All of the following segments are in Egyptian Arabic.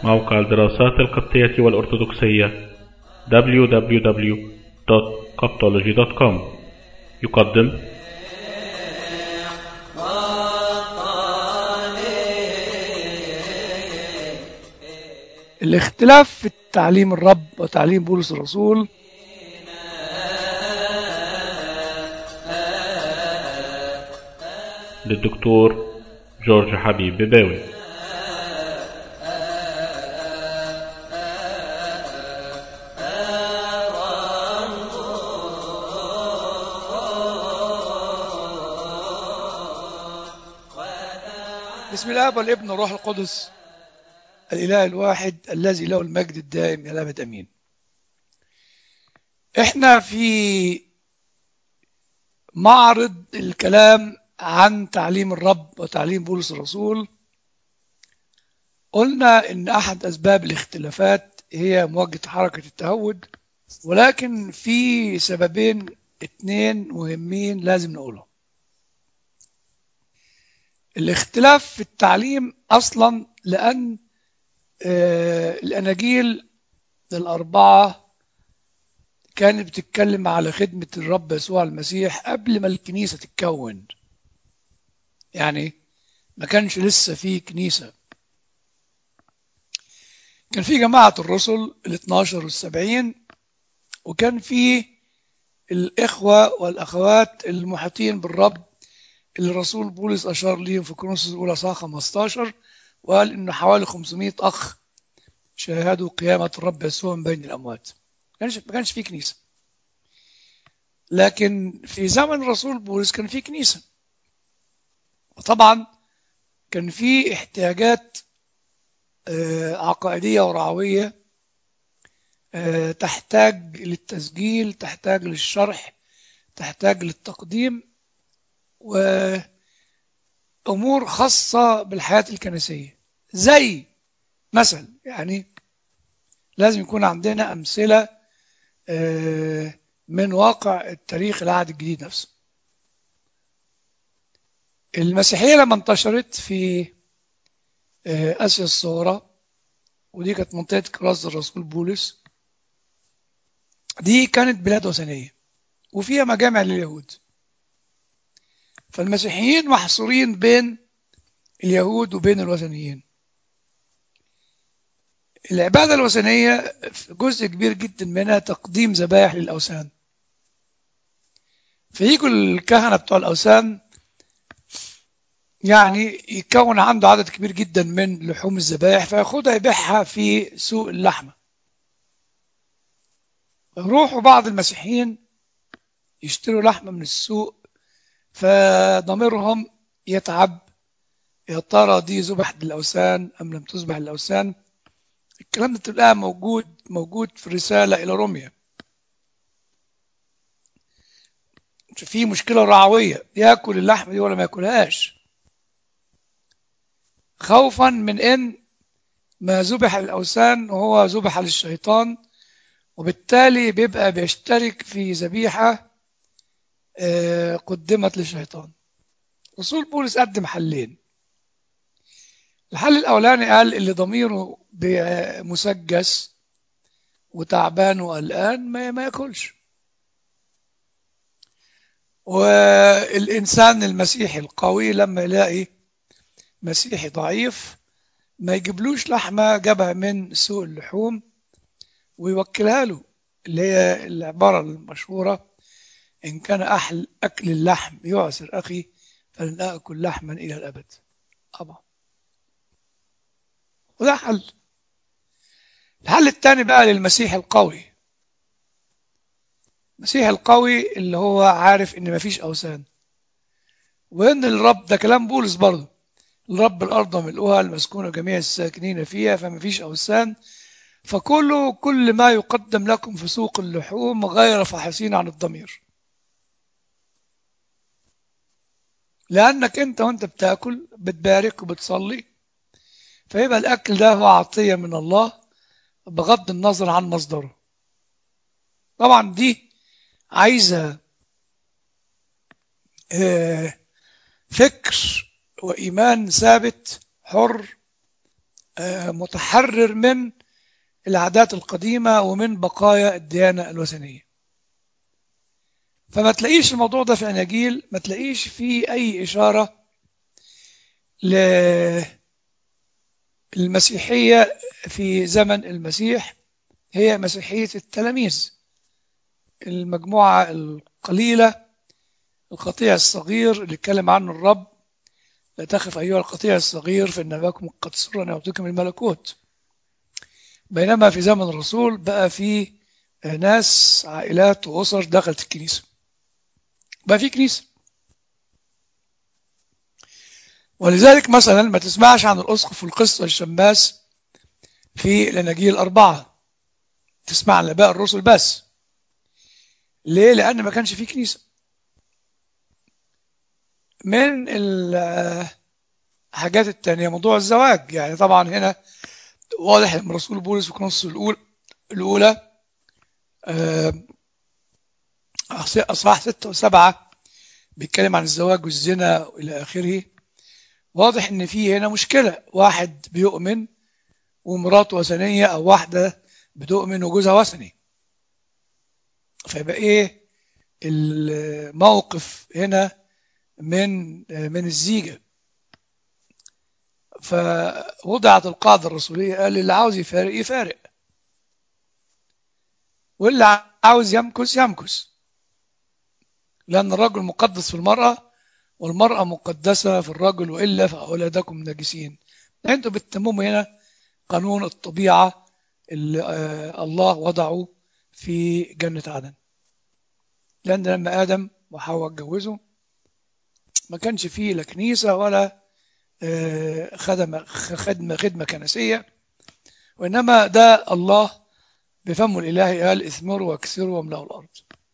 موقع الدراسات القبطية والأرثوذكسية www.coptology.com يقدم الاختلاف في تعليم الرب وتعليم بولس الرسول للدكتور جورج حبيب بباوي بسم الله والابن والروح القدس الإله الواحد الذي له المجد الدائم إلى الأبد أمين احنا في معرض الكلام عن تعليم الرب وتعليم بولس الرسول قلنا ان احد اسباب الاختلافات هي مواجهة حركة التهود ولكن في سببين اتنين مهمين لازم نقولهم الاختلاف في التعليم اصلا لان آه، الاناجيل الاربعه كانت بتتكلم على خدمه الرب يسوع المسيح قبل ما الكنيسه تتكون يعني ما كانش لسه في كنيسه كان في جماعه الرسل ال 12 والسبعين وكان في الاخوه والاخوات المحيطين بالرب اللي الرسول بولس اشار ليهم في كورنثوس الاولى صح 15 وقال انه حوالي 500 اخ شاهدوا قيامه الرب يسوع من بين الاموات ما كانش ما كانش في كنيسه لكن في زمن الرسول بولس كان في كنيسه وطبعا كان في احتياجات آه، عقائديه ورعويه آه، تحتاج للتسجيل تحتاج للشرح تحتاج للتقديم وأمور خاصة بالحياة الكنسية زي مثل يعني لازم يكون عندنا أمثلة آه، من واقع التاريخ العهد الجديد نفسه المسيحية لما انتشرت في آه، آسيا الصغرى ودي كانت منطقة كرازة الرسول بولس دي كانت بلاد وثنية وفيها مجامع لليهود فالمسيحيين محصورين بين اليهود وبين الوثنيين العبادة الوثنية جزء كبير جدا منها تقديم ذبائح للأوثان فيجوا الكهنة بتوع الأوثان يعني يكون عنده عدد كبير جدا من لحوم الذبائح فياخدها يبيعها في سوق اللحمة يروحوا بعض المسيحيين يشتروا لحمة من السوق فضميرهم يتعب يا ترى دي ذبحت للأوثان أم لم تذبح للأوثان الكلام ده تلاقيه موجود موجود في الرسالة إلى روميا في مشكلة رعوية ياكل اللحمة دي ولا ما ياكلهاش خوفا من ان ما ذبح للأوثان وهو ذبح للشيطان وبالتالي بيبقى بيشترك في ذبيحة آه، قدمت للشيطان رسول بولس قدم حلين الحل الأولاني قال اللي ضميره بي- مسجس وتعبان وقلقان ما ما ياكلش والإنسان المسيحي القوي لما يلاقي مسيحي ضعيف ما يجيبلوش لحمة جابها من سوق اللحوم ويوكلها له اللي هي العبارة المشهورة إن كان أحل أكل اللحم يعسر أخي فلن أكل لحما إلى الأبد طبعا وده حل الحل الثاني بقى للمسيح القوي المسيح القوي اللي هو عارف ان مفيش اوثان وان الرب ده كلام بولس برضه الرب الارض ملؤها المسكونه جميع الساكنين فيها فمفيش اوثان فكلوا كل ما يقدم لكم في سوق اللحوم غير فاحصين عن الضمير لانك انت وانت بتاكل بتبارك وبتصلي فيبقى الاكل ده هو عطيه من الله بغض النظر عن مصدره طبعا دي عايزه آه، فكر وإيمان ثابت حر آه، متحرر من العادات القديمة ومن بقايا الديانة الوثنية فما تلاقيش الموضوع ده في أناجيل ما تلاقيش فيه أي إشارة للمسيحية في زمن المسيح هي مسيحية التلاميذ المجموعة القليلة القطيع الصغير اللي اتكلم عنه الرب لا تخف أيها القطيع الصغير فإن أباكم قد سر أن يعطيكم الملكوت بينما في زمن الرسول بقى في ناس عائلات وأسر دخلت الكنيسة بقى في كنيسة ولذلك مثلا ما تسمعش عن الأسقف والقس والشماس في الأناجيل الأربعة تسمع عن الآباء الرسل بس ليه؟ لأن ما كانش في كنيسة من الحاجات التانية موضوع الزواج يعني طبعا هنا واضح ان رسول بولس في كونس الأولى الأولى آه، أصحاح ستة وسبعة بيتكلم عن الزواج والزنا وإلى آخره واضح إن في هنا مشكلة واحد بيؤمن ومراته وثنية أو واحدة بتؤمن وجوزها وثني فيبقى إيه الموقف هنا من من الزيجة فوضعت القاعدة الرسولية قال اللي عاوز يفارق يفارق واللي عاوز يمكس يمكس لأن الرجل مقدس في المرأة والمرأة مقدسة في الرجل وإلا فأولادكم نجسين أنتوا بتتمموا هنا قانون الطبيعة اللي آه، الله وضعه في جنة عدن لأن لما آدم وحواء اتجوزوا ما كانش فيه لا كنيسة ولا آه، خدمة خدمة خدمة كنسية وإنما ده الله بفمه الإلهي قال اثمروا واكسروا واملأوا الأرض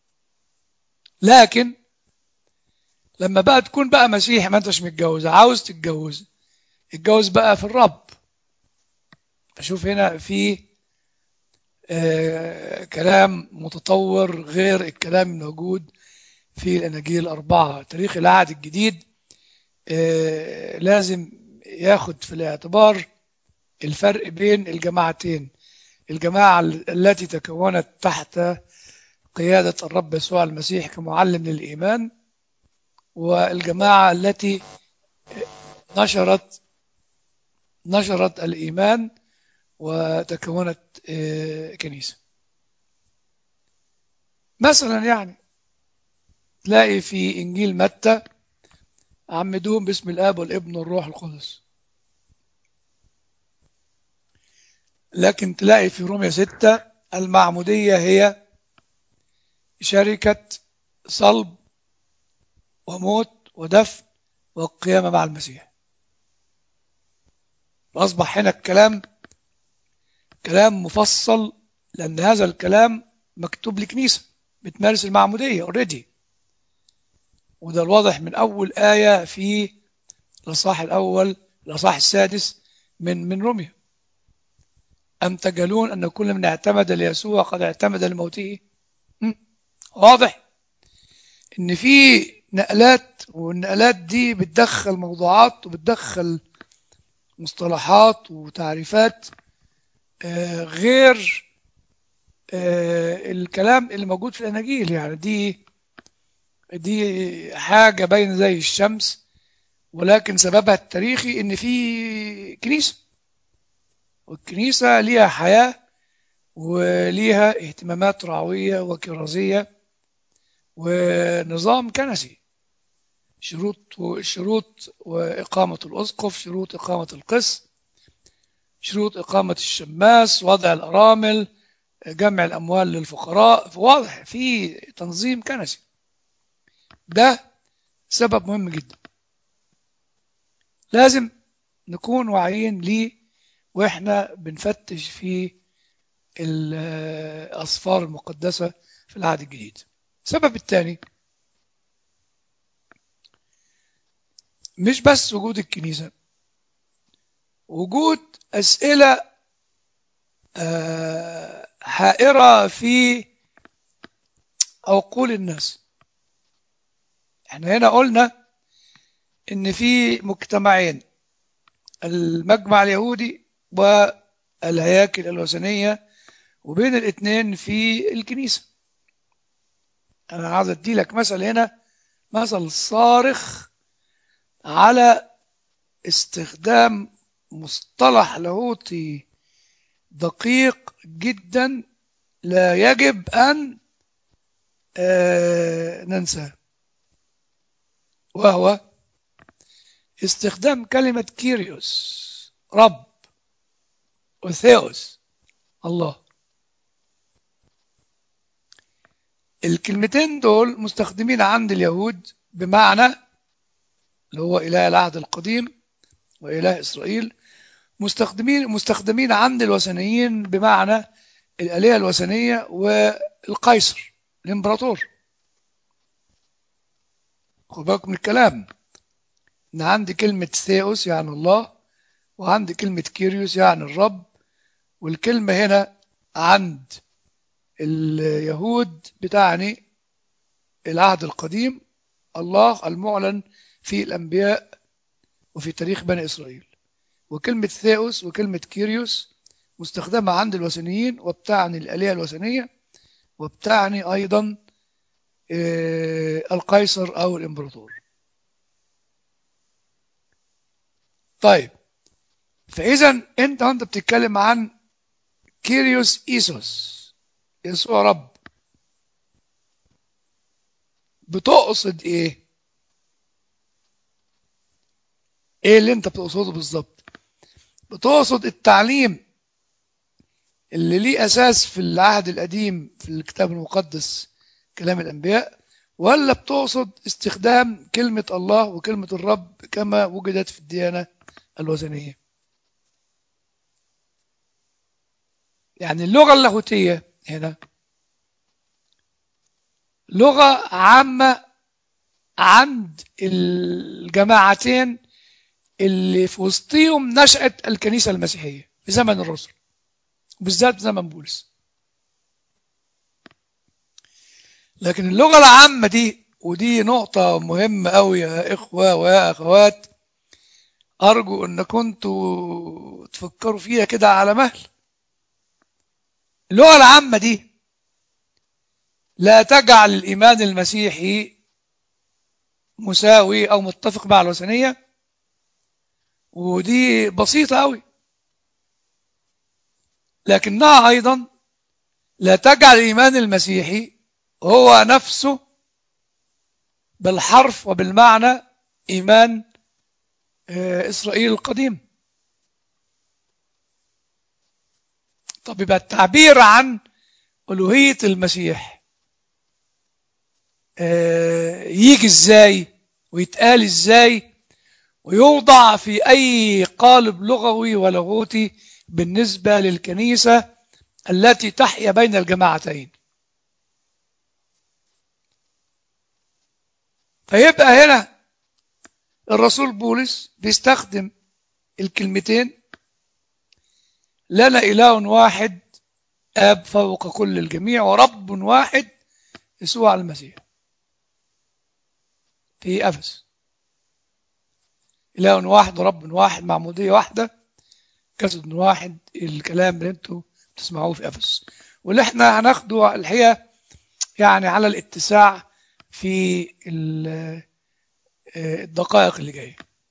لكن لما بقى تكون بقى مسيحي ما انتش متجوز عاوز تتجوز اتجوز بقى في الرب اشوف هنا في آه كلام متطور غير الكلام الموجود في الاناجيل الاربعه تاريخ العهد الجديد آه لازم ياخد في الاعتبار الفرق بين الجماعتين الجماعه التي تكونت تحت قيادة الرب يسوع المسيح كمعلم للإيمان والجماعة التي نشرت نشرت الإيمان وتكونت آه، كنيسة مثلا يعني تلاقي في إنجيل متى عمدوهم باسم الآب والابن والروح القدس لكن تلاقي في رومية ستة المعمودية هي شركة صلب وموت ودفن والقيامة مع المسيح أصبح هنا الكلام كلام مفصل لأن هذا الكلام مكتوب لكنيسة بتمارس المعمودية اوريدي وده الواضح من أول آية في الأصحاح الأول الأصحاح السادس من من روميا أم تجهلون أن كل من اعتمد ليسوع قد اعتمد لموته واضح ان في نقلات والنقلات دي بتدخل موضوعات وبتدخل مصطلحات وتعريفات آه، غير آه، الكلام اللي موجود في الاناجيل يعني دي دي حاجه باينه زي الشمس ولكن سببها التاريخي ان في كنيسه والكنيسه ليها حياه وليها اهتمامات رعويه وكرازيه ونظام كنسي شروط شروط وإقامة الأسقف شروط إقامة القس شروط إقامة الشماس وضع الأرامل جمع الأموال للفقراء واضح في تنظيم كنسي ده سبب مهم جدا لازم نكون واعيين ليه واحنا بنفتش في الأصفار المقدسة في العهد الجديد السبب الثاني مش بس وجود الكنيسة وجود أسئلة آه، حائرة في عقول الناس احنا هنا قلنا ان في مجتمعين المجمع اليهودي والهياكل الوثنية وبين الاثنين في الكنيسة أنا عايز أدي لك مثل هنا مثل صارخ على استخدام مصطلح لاهوتي دقيق جدا لا يجب أن آه، ننساه وهو استخدام كلمة كيريوس رب وثيوس الله الكلمتين دول مستخدمين عند اليهود بمعنى اللي هو إله العهد القديم وإله إسرائيل مستخدمين مستخدمين عند الوثنيين بمعنى الآلهة الوثنية والقيصر الإمبراطور خد بالكم من الكلام إن عندي كلمة ثيوس يعني الله وعندي كلمة كيريوس يعني الرب والكلمة هنا عند اليهود بتعني العهد القديم الله المعلن في الأنبياء وفي تاريخ بني إسرائيل وكلمة ثيوس وكلمة كيريوس مستخدمة عند الوثنيين وبتعني الآلهة الوثنية وبتعني أيضا آه، القيصر أو الإمبراطور طيب فإذا أنت وأنت بتتكلم عن كيريوس إيسوس يسوع رب بتقصد إيه؟ إيه اللي أنت بتقصده بالظبط؟ بتقصد التعليم اللي ليه أساس في العهد القديم في الكتاب المقدس كلام الأنبياء ولا بتقصد استخدام كلمة الله وكلمة الرب كما وجدت في الديانة الوثنية يعني اللغة اللاهوتية هنا لغة عامة عند الجماعتين اللي في وسطهم نشأت الكنيسة المسيحية في زمن الرسل وبالذات في زمن بولس لكن اللغة العامة دي ودي نقطة مهمة أوي يا إخوة ويا أخوات أرجو أن كنتوا تفكروا فيها كده على مهل اللغة العامة دي لا تجعل الإيمان المسيحي مساوي أو متفق مع الوثنية ودي بسيطة أوي لكنها أيضا لا تجعل الإيمان المسيحي هو نفسه بالحرف وبالمعنى إيمان آه، إسرائيل القديم طب يبقى التعبير عن ألوهية المسيح آه، يجي إزاي ويتقال إزاي ويوضع في أي قالب لغوي ولاهوتي بالنسبة للكنيسة التي تحيا بين الجماعتين فيبقى هنا الرسول بولس بيستخدم الكلمتين لنا إله واحد آب فوق كل الجميع ورب واحد يسوع المسيح في أفس إله واحد ورب واحد معمودية واحدة جسد واحد الكلام اللي انتوا بتسمعوه في أفس واللي احنا هناخده الحقيقة يعني على الاتساع في ال- آه، الدقائق اللي جايه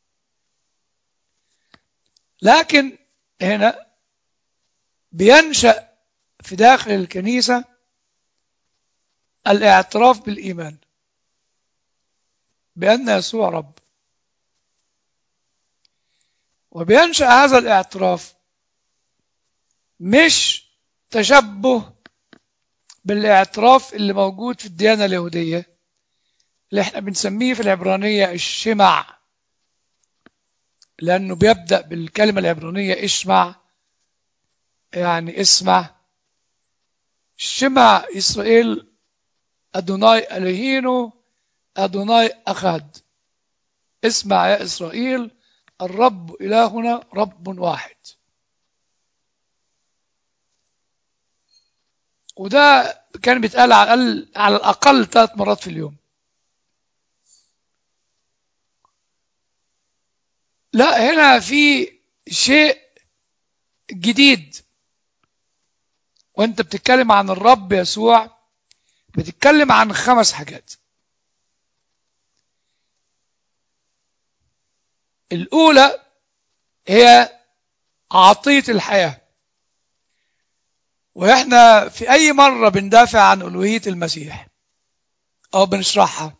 لكن هنا بينشأ في داخل الكنيسة الاعتراف بالإيمان بأن يسوع رب وبينشأ هذا الاعتراف مش تشبه بالاعتراف اللي موجود في الديانة اليهودية اللي احنا بنسميه في العبرانية الشمع لأنه بيبدأ بالكلمة العبرانية اشمع يعني اسمع شمع إسرائيل أدوناي ألهينو أدوناي أخاد اسمع يا إسرائيل الرب إلهنا رب واحد وده كان بيتقال على الأقل على الأقل ثلاث مرات في اليوم لا هنا في شيء جديد وانت بتتكلم عن الرب يسوع بتتكلم عن خمس حاجات الأولى هي عطية الحياة وإحنا في أي مرة بندافع عن ألوهية المسيح أو بنشرحها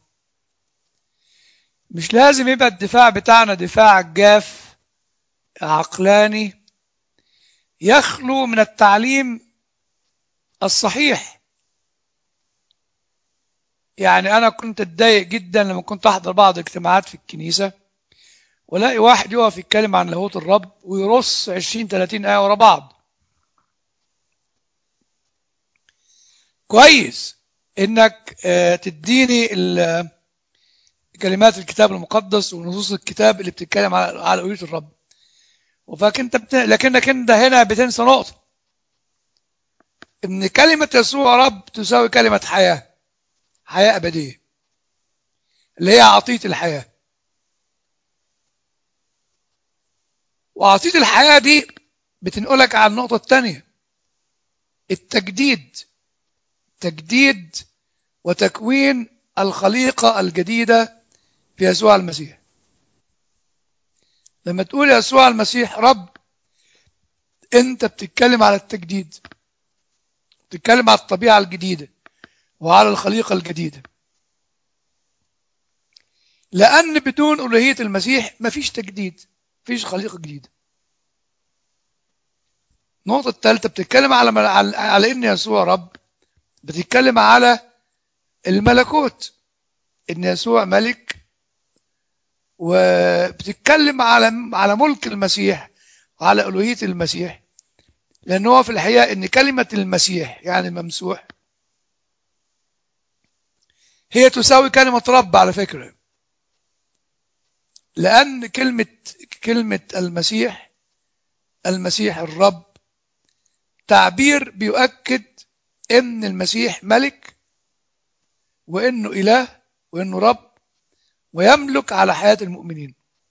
مش لازم يبقى الدفاع بتاعنا دفاع جاف عقلاني يخلو من التعليم الصحيح يعني أنا كنت أتضايق جدا لما كنت أحضر بعض الاجتماعات في الكنيسة ولاقي واحد يقف يتكلم عن لاهوت الرب ويرص 20 30 آية ورا بعض كويس إنك آه، تديني ال- كلمات الكتاب المقدس ونصوص الكتاب اللي بتتكلم على على ألوهية الرب وفاك بت... لكنك انت هنا بتنسى نقطة ان كلمة يسوع رب تساوي كلمة حياة حياة أبدية اللي هي عطية الحياة وعطية الحياة دي بتنقلك على النقطة الثانية التجديد تجديد وتكوين الخليقة الجديدة في يسوع المسيح لما تقول يسوع المسيح رب انت بتتكلم على التجديد بتتكلم على الطبيعة الجديدة وعلى الخليقة الجديدة لأن بدون ألوهية المسيح مفيش تجديد مفيش خليقة جديدة النقطة الثالثة بتتكلم على على, على إن يسوع رب بتتكلم على الملكوت إن يسوع ملك وبتتكلم على على ملك المسيح وعلى ألوهية المسيح لأن هو في الحقيقة إن كلمة المسيح يعني ممسوح هي تساوي كلمة رب على فكرة لأن كلمة كلمة المسيح المسيح الرب تعبير بيؤكد إن المسيح ملك وإنه إله وإنه رب ويملك على حياة المؤمنين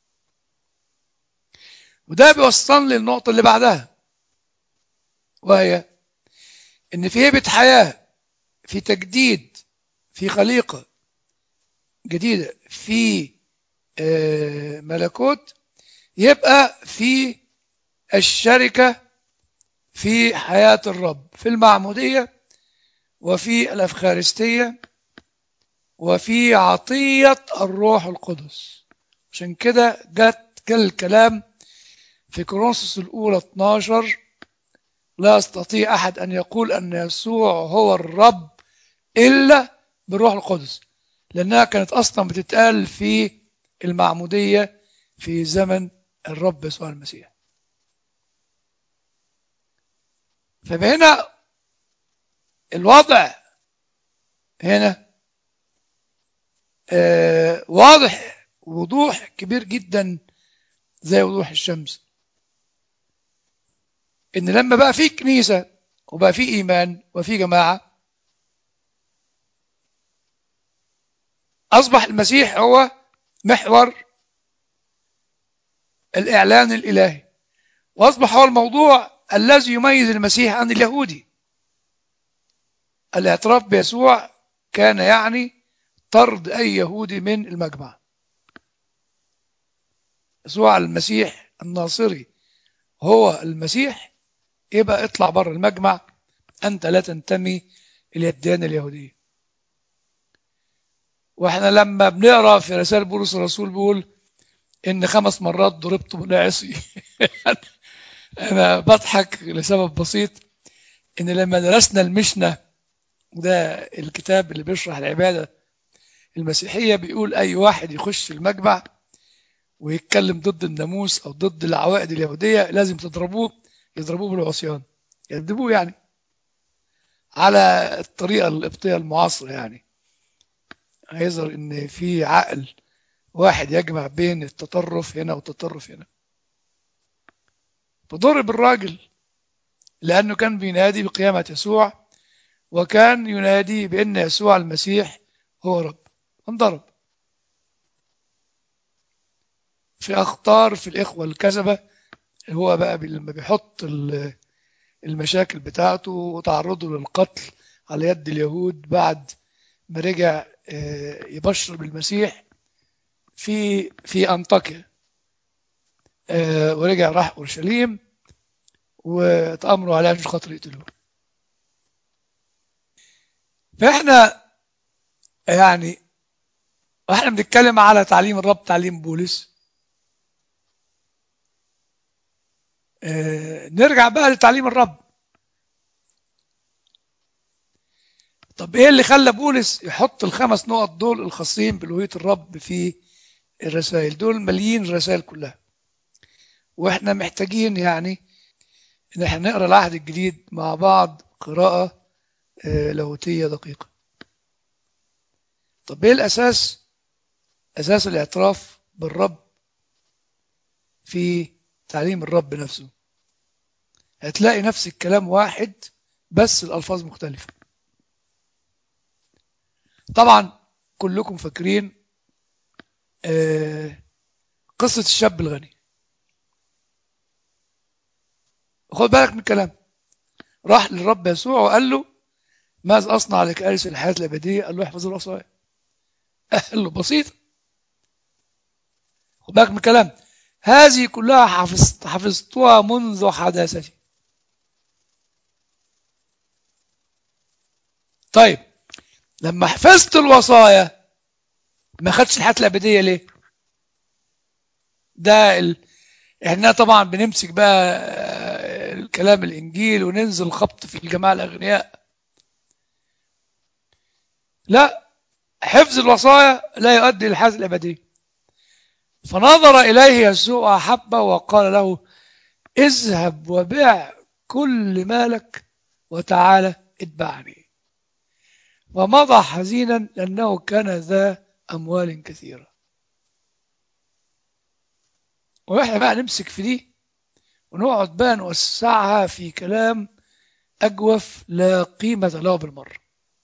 وده بيوصلني للنقطة اللي بعدها وهي إن في هيبة حياة في تجديد في خليقة جديدة في آه، ملكوت يبقى في الشركة في حياة الرب في المعمودية وفي الأفخارستية وفي عطية الروح القدس عشان كده جت جل الكلام في كورنثوس الأولى 12 لا يستطيع أحد أن يقول أن يسوع هو الرب إلا بالروح القدس لأنها كانت أصلا بتتقال في المعمودية في زمن الرب يسوع المسيح فهنا الوضع هنا آه واضح وضوح كبير جدا زي وضوح الشمس ان لما بقى في كنيسة وبقى في ايمان وفي جماعة اصبح المسيح هو محور الاعلان الالهي واصبح هو الموضوع الذي يميز المسيح عن اليهودي الاعتراف بيسوع كان يعني طرد اي يهودي من المجمع يسوع المسيح الناصري هو المسيح يبقى اطلع بره المجمع انت لا تنتمي الى الديانه اليهوديه واحنا لما بنقرا في رسائل بولس الرسول بيقول ان خمس مرات ضربت بالعصي انا بضحك لسبب بسيط ان لما درسنا المشنة وده الكتاب اللي بيشرح العباده المسيحيه بيقول اي واحد يخش المجمع ويتكلم ضد الناموس او ضد العوائد اليهوديه لازم تضربوه يضربوه بالعصيان يدبوه يعني على الطريقه القبطيه المعاصره يعني هيظهر ان في عقل واحد يجمع بين التطرف هنا والتطرف هنا فضرب الراجل لانه كان بينادي بقيامه يسوع وكان ينادي بان يسوع المسيح هو رب انضرب في اخطار في الاخوه الكذبه هو بقى بي- لما بيحط ال- المشاكل بتاعته وتعرضه للقتل على يد اليهود بعد ما رجع آه، يبشر بالمسيح في في أنطاكيا آه، ورجع راح أورشليم وتأمروا عليه عشان خاطر يقتلوه فإحنا يعني واحنا بنتكلم على تعليم الرب تعليم بولس آه، نرجع بقى لتعليم الرب طب ايه اللي خلى بولس يحط الخمس نقط دول الخاصين بألوهية الرب في الرسائل دول مليين الرسائل كلها واحنا محتاجين يعني ان احنا نقرا العهد الجديد مع بعض قراءة آه، لاهوتية دقيقة طب ايه الاساس اساس الاعتراف بالرب في تعليم الرب نفسه هتلاقي نفس الكلام واحد بس الالفاظ مختلفة طبعا كلكم فاكرين آه، قصة الشاب الغني خد بالك من الكلام راح للرب يسوع وقال له ماذا أصنع لك أرث الحياة الأبدية قال له احفظ الوصايا قال له بسيطة خد بالك من الكلام هذه كلها حفظت حفظتها منذ حداثتي طيب لما حفظت الوصايا ما خدش الحياة الأبدية ليه؟ ده ال... احنا طبعا بنمسك بقى آه، الكلام الإنجيل وننزل خبط في الجماعة الأغنياء لا حفظ الوصايا لا يؤدي للحياة الأبدية فنظر إليه يسوع أحبه وقال له اذهب وبيع كل مالك وتعالى اتبعني ومضى حزينا لأنه كان ذا أموال كثيرة وإحنا بقى نمسك في دي ونقعد بقى نوسعها في كلام أجوف لا قيمة له بالمرة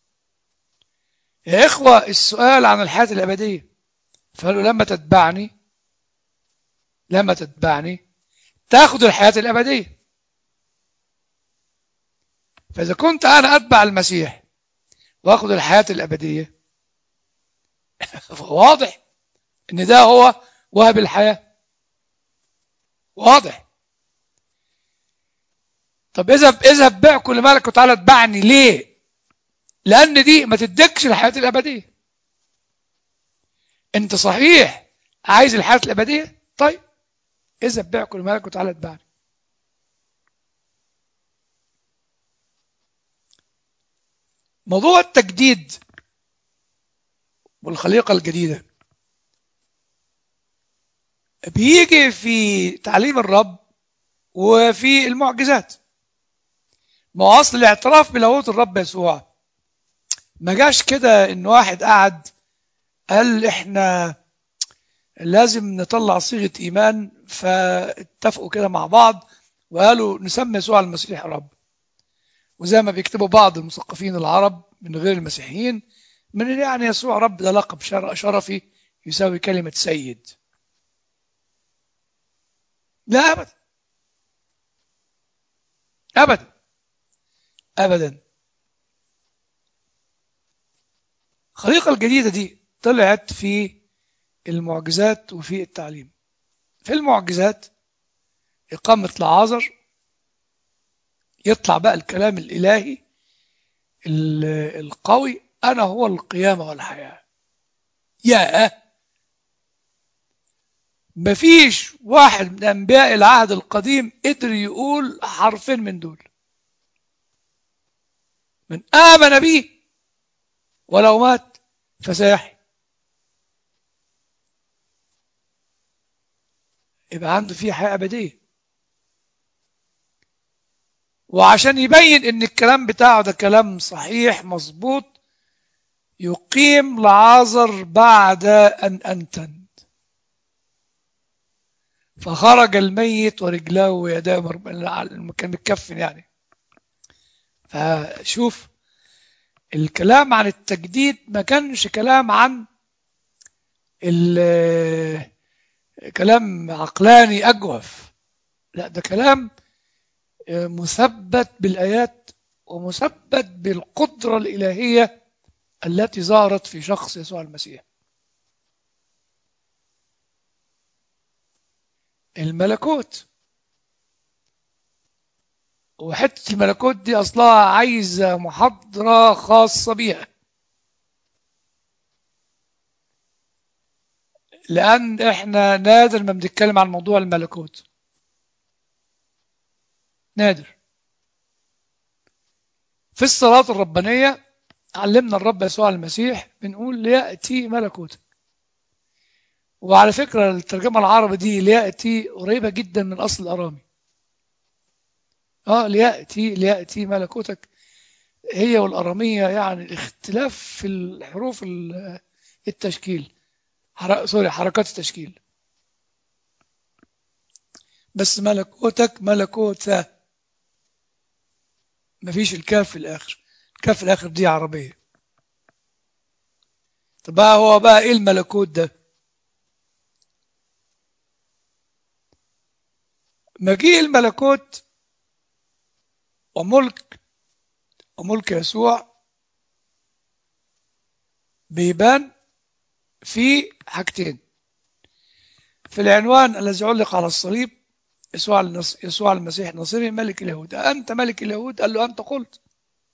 يا إخوة السؤال عن الحياة الأبدية فقالوا لما تتبعني لما تتبعني تاخد الحياة الأبدية فإذا كنت أنا أتبع المسيح وأخذ الحياة الأبدية فواضح إن ده هو وهب الحياة واضح طب اذهب اذهب بيع كل مالك وتعالى اتبعني ليه؟ لأن دي ما تدكش الحياة الأبدية أنت صحيح عايز الحياة الأبدية؟ طيب اذهب بيع كل مالك وتعالى اتبعني موضوع التجديد والخليقة الجديدة بيجي في تعليم الرب وفي المعجزات ما هو اصل الاعتراف بلاهوت الرب يسوع ما جاش كده ان واحد قعد قال احنا لازم نطلع صيغه ايمان فاتفقوا كده مع بعض وقالوا نسمي يسوع المسيح رب وزي ما بيكتبوا بعض المثقفين العرب من غير المسيحيين من يعني يسوع رب ده لقب شر- شرفي يساوي كلمه سيد لا ابدا ابدا ابدا الخليقه الجديده دي طلعت في المعجزات وفي التعليم في المعجزات إقامة لعازر يطلع بقى الكلام الإلهي ال- القوي أنا هو القيامة والحياة يا مفيش واحد من أنبياء العهد القديم قدر يقول حرفين من دول من آمن به ولو مات فسيحي يبقى عنده فيه حياة أبدية وعشان يبين ان الكلام بتاعه ده كلام صحيح مظبوط يقيم لعازر بعد ان انتن فخرج الميت ورجلاه ويداه مرب- كان متكفن يعني فشوف الكلام عن التجديد ما كانش كلام عن ال- كلام عقلاني أجوف لا ده كلام آه، مثبت بالآيات ومثبت بالقدرة الإلهية التي ظهرت في شخص يسوع المسيح الملكوت وحتة الملكوت دي أصلها عايزة محاضرة خاصة بيها لأن إحنا نادر ما بنتكلم عن موضوع الملكوت نادر في الصلاة الربانية علمنا الرب يسوع المسيح بنقول ليأتي ملكوتك وعلى فكرة الترجمة العربي دي ليأتي قريبة جدا من أصل الأرامي اه ليأتي ليأتي ملكوتك هي والأرامية يعني الاختلاف في الحروف ال- التشكيل حر... سوري حركات التشكيل بس ملكوتك ملكوت مفيش الكاف في الآخر الكاف في الآخر دي عربية طب بقى هو بقى ايه الملكوت ده مجيء الملكوت وملك وملك يسوع بيبان في حاجتين في العنوان الذي علق على الصليب يسوع النص... يسوع المسيح نصيري ملك اليهود أنت ملك اليهود قال له أنت قلت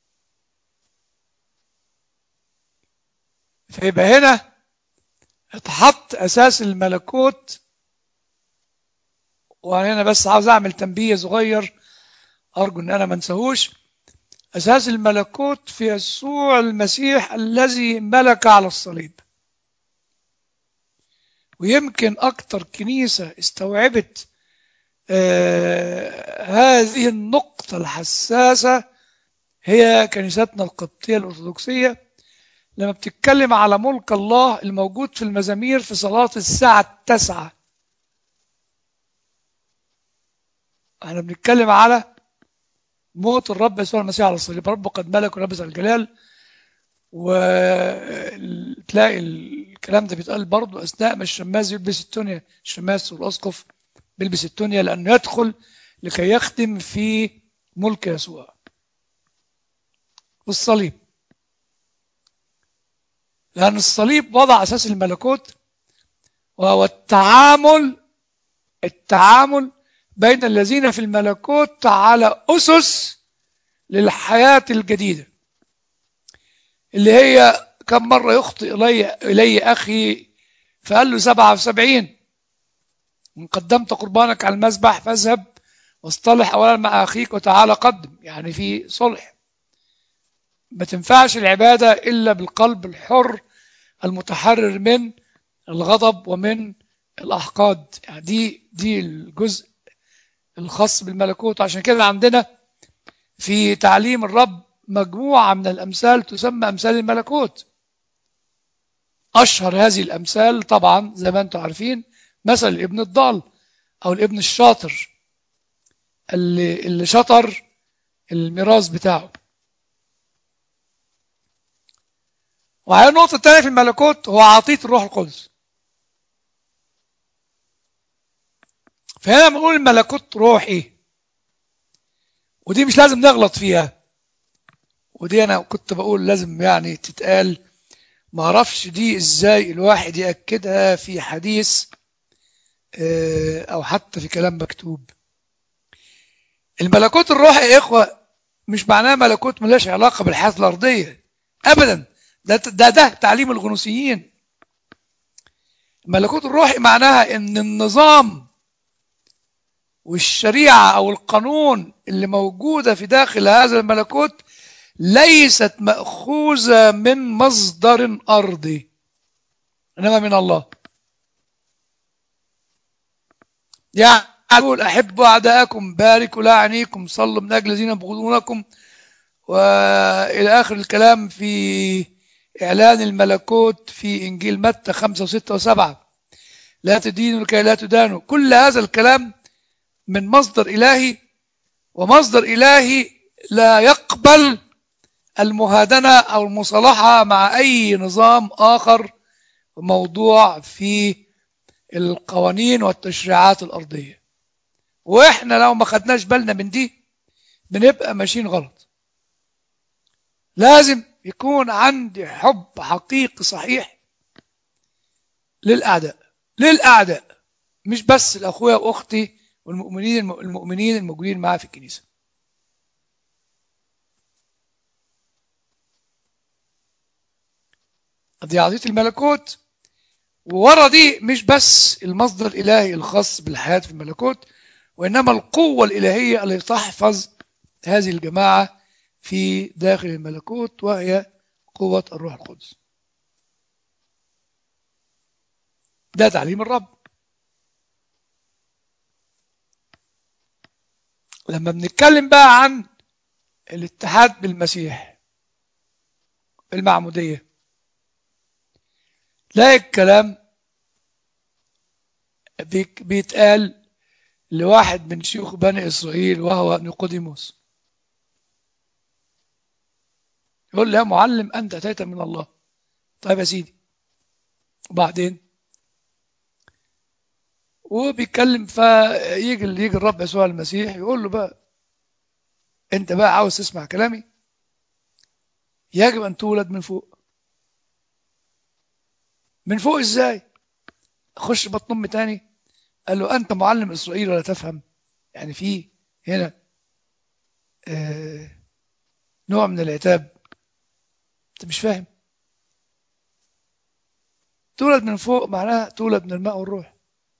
فيبقى هنا اتحط أساس الملكوت وأنا بس عاوز أعمل تنبيه صغير أرجو إن أنا ما انساهوش أساس الملكوت في يسوع المسيح الذي ملك على الصليب ويمكن أكتر كنيسة استوعبت آه هذه النقطة الحساسة هي كنيستنا القبطية الأرثوذكسية لما بتتكلم على ملك الله الموجود في المزامير في صلاة الساعة التاسعة احنا بنتكلم على موت الرب يسوع المسيح على الصليب رب قد ملك ولبس الجلال وتلاقي الكلام ده بيتقال برضه اثناء ما الشماس يلبس التونيا الشماس والاسقف بيلبس التونيا لانه يدخل لكي يخدم في ملك يسوع والصليب لأن الصليب وضع أساس الملكوت وهو التعامل التعامل بين الذين في الملكوت على أسس للحياة الجديدة اللي هي كم مرة يخطئ إلي, إلي أخي فقال له سبعة وسبعين إن قدمت قربانك على المذبح فاذهب واصطلح أولا مع أخيك وتعالى قدم يعني في صلح ما تنفعش العبادة إلا بالقلب الحر المتحرر من الغضب ومن الأحقاد يعني دي دي الجزء الخاص بالملكوت عشان كده عندنا في تعليم الرب مجموعة من الأمثال تسمى أمثال الملكوت أشهر هذه الأمثال طبعا زي ما أنتم عارفين مثل الابن الضال أو الابن الشاطر اللي, اللي شطر الميراث بتاعه وعلى النقطة الثانية في الملكوت هو عطية الروح القدس فهنا بنقول الملكوت روحي ودي مش لازم نغلط فيها ودي انا كنت بقول لازم يعني تتقال ما اعرفش دي ازاي الواحد ياكدها في حديث او حتى في كلام مكتوب الملكوت الروحي يا اخوه مش معناه ملكوت ملاش علاقه بالحياه الارضيه ابدا ده ده ده تعليم الغنوصيين الملكوت الروحي معناها ان النظام والشريعة أو القانون اللي موجودة في داخل هذا الملكوت ليست مأخوذة من مصدر أرضي إنما من الله يعني يقول أحبوا أعداءكم باركوا لعنيكم صلوا من أجل الذين يبغضونكم وإلى آخر الكلام في إعلان الملكوت في إنجيل متى خمسة وستة وسبعة لا تدينوا لكي لا تدانوا كل هذا الكلام من مصدر إلهي ومصدر إلهي لا يقبل المهادنة أو المصالحة مع أي نظام آخر موضوع في القوانين والتشريعات الأرضية واحنا لو ما خدناش بالنا من دي بنبقى ماشيين غلط لازم يكون عندي حب حقيقي صحيح للأعداء للأعداء مش بس لأخويا وأختي والمؤمنين المؤمنين الموجودين معاه في الكنيسة دي عطية الملكوت وورا دي مش بس المصدر الإلهي الخاص بالحياة في الملكوت وإنما القوة الإلهية التي تحفظ هذه الجماعة في داخل الملكوت وهي قوة الروح القدس ده تعليم الرب لما بنتكلم بقى عن الاتحاد بالمسيح المعمودية تلاقي الكلام بيتقال لواحد من شيوخ بني إسرائيل وهو نيقوديموس يقول له يا معلم أنت أتيت من الله طيب يا سيدي وبعدين وبيتكلم فيجي يجي الرب يسوع المسيح يقول له بقى انت بقى عاوز تسمع كلامي يجب ان تولد من فوق من فوق ازاي خش بطن ام تاني قال له انت معلم اسرائيل ولا تفهم يعني في هنا آه نوع من العتاب انت مش فاهم تولد من فوق معناها تولد من الماء والروح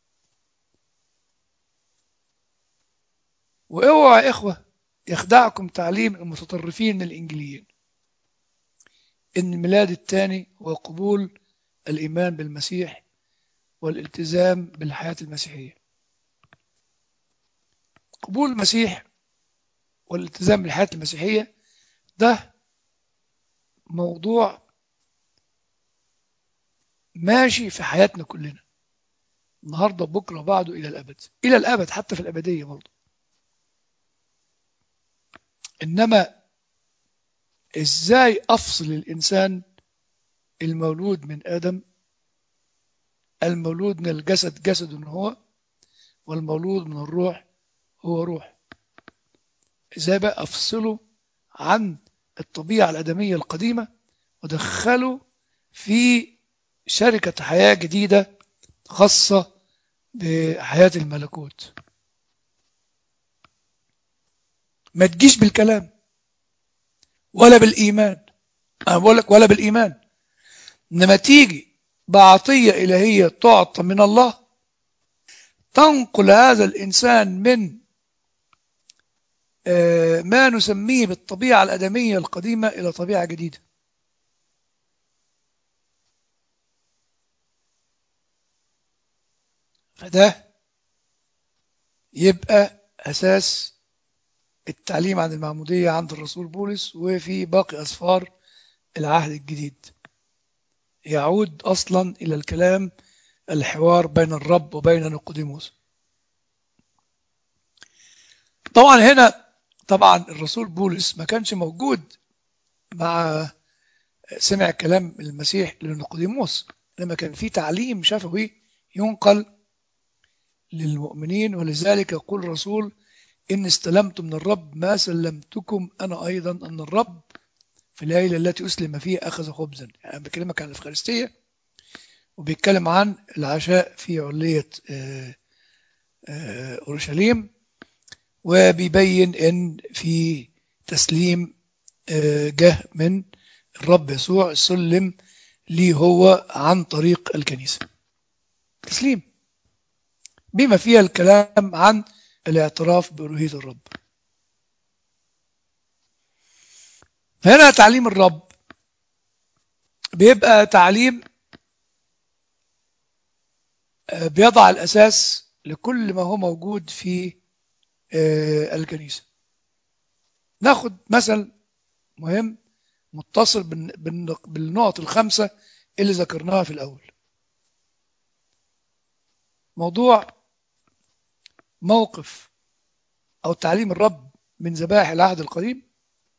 واوعى يا إخوة يخدعكم تعليم المتطرفين من الإنجليين إن الميلاد الثاني هو قبول الإيمان بالمسيح والالتزام بالحياة المسيحية قبول المسيح والالتزام بالحياة المسيحية ده موضوع ماشي في حياتنا كلنا النهارده بكره بعده الى الابد الى الابد حتى في الابديه برضه إنما إزاي أفصل الإنسان المولود من آدم المولود من الجسد جسد هو والمولود من الروح هو روح إزاي بقى أفصله عن الطبيعة الآدمية القديمة ودخله في شركة حياة جديدة خاصة بحياة الملكوت ما تجيش بالكلام ولا بالإيمان أنا بقول لك ولا بالإيمان إنما تيجي بعطية إلهية تعطى من الله تنقل هذا الإنسان من ما نسميه بالطبيعة الأدمية القديمة إلى طبيعة جديدة فده يبقى أساس التعليم عن المعمودية عند الرسول بولس وفي باقي أسفار العهد الجديد يعود أصلا إلى الكلام الحوار بين الرب وبين نيقوديموس طبعا هنا طبعا الرسول بولس ما كانش موجود مع سمع كلام المسيح لنيقوديموس لما كان في تعليم شفوي ينقل للمؤمنين ولذلك يقول الرسول إن استلمت من الرب ما سلمتكم أنا أيضا أن الرب في الليلة التي أسلم فيها أخذ خبزا يعني بكلمك عن الإفخارستية وبيتكلم عن العشاء في علية أورشليم وبيبين إن في تسليم جه من الرب يسوع سلم ليه هو عن طريق الكنيسة تسليم بما فيها الكلام عن الاعتراف بألوهية الرب هنا تعليم الرب بيبقى تعليم بيضع الأساس لكل ما هو موجود في الكنيسة ناخد مثل مهم متصل بالنقط الخمسة اللي ذكرناها في الأول موضوع موقف أو تعليم الرب من ذبائح العهد القديم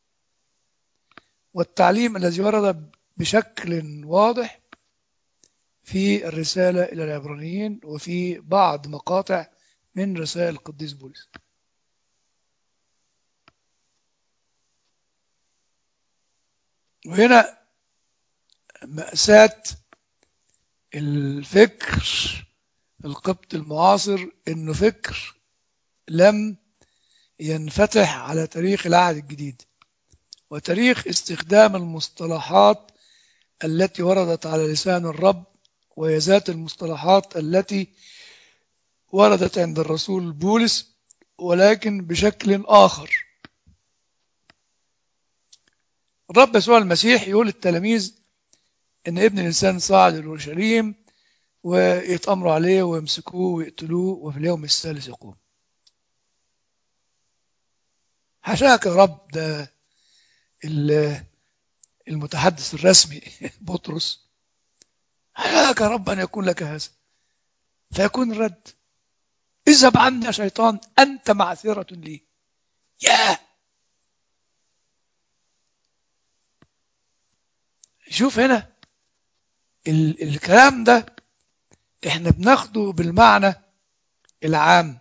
والتعليم الذي ورد بشكل واضح في الرسالة إلى العبرانيين وفي بعض مقاطع من رسائل القديس بولس وهنا مأساة الفكر القبط المعاصر انه فكر لم ينفتح على تاريخ العهد الجديد وتاريخ استخدام المصطلحات التي وردت على لسان الرب وهي ذات المصطلحات التي وردت عند الرسول بولس ولكن بشكل آخر الرب يسوع المسيح يقول للتلاميذ ان ابن الانسان صعد الى اورشليم ويتامروا عليه ويمسكوه ويقتلوه وفي اليوم الثالث يقوم حاشاك يا رب ده ال- المتحدث الرسمي بطرس حاشاك يا رب ان يكون لك هذا فيكون الرد اذهب عني يا شيطان انت معثره لي ياه شوف هنا ال الكلام ده احنا بناخده بالمعنى العام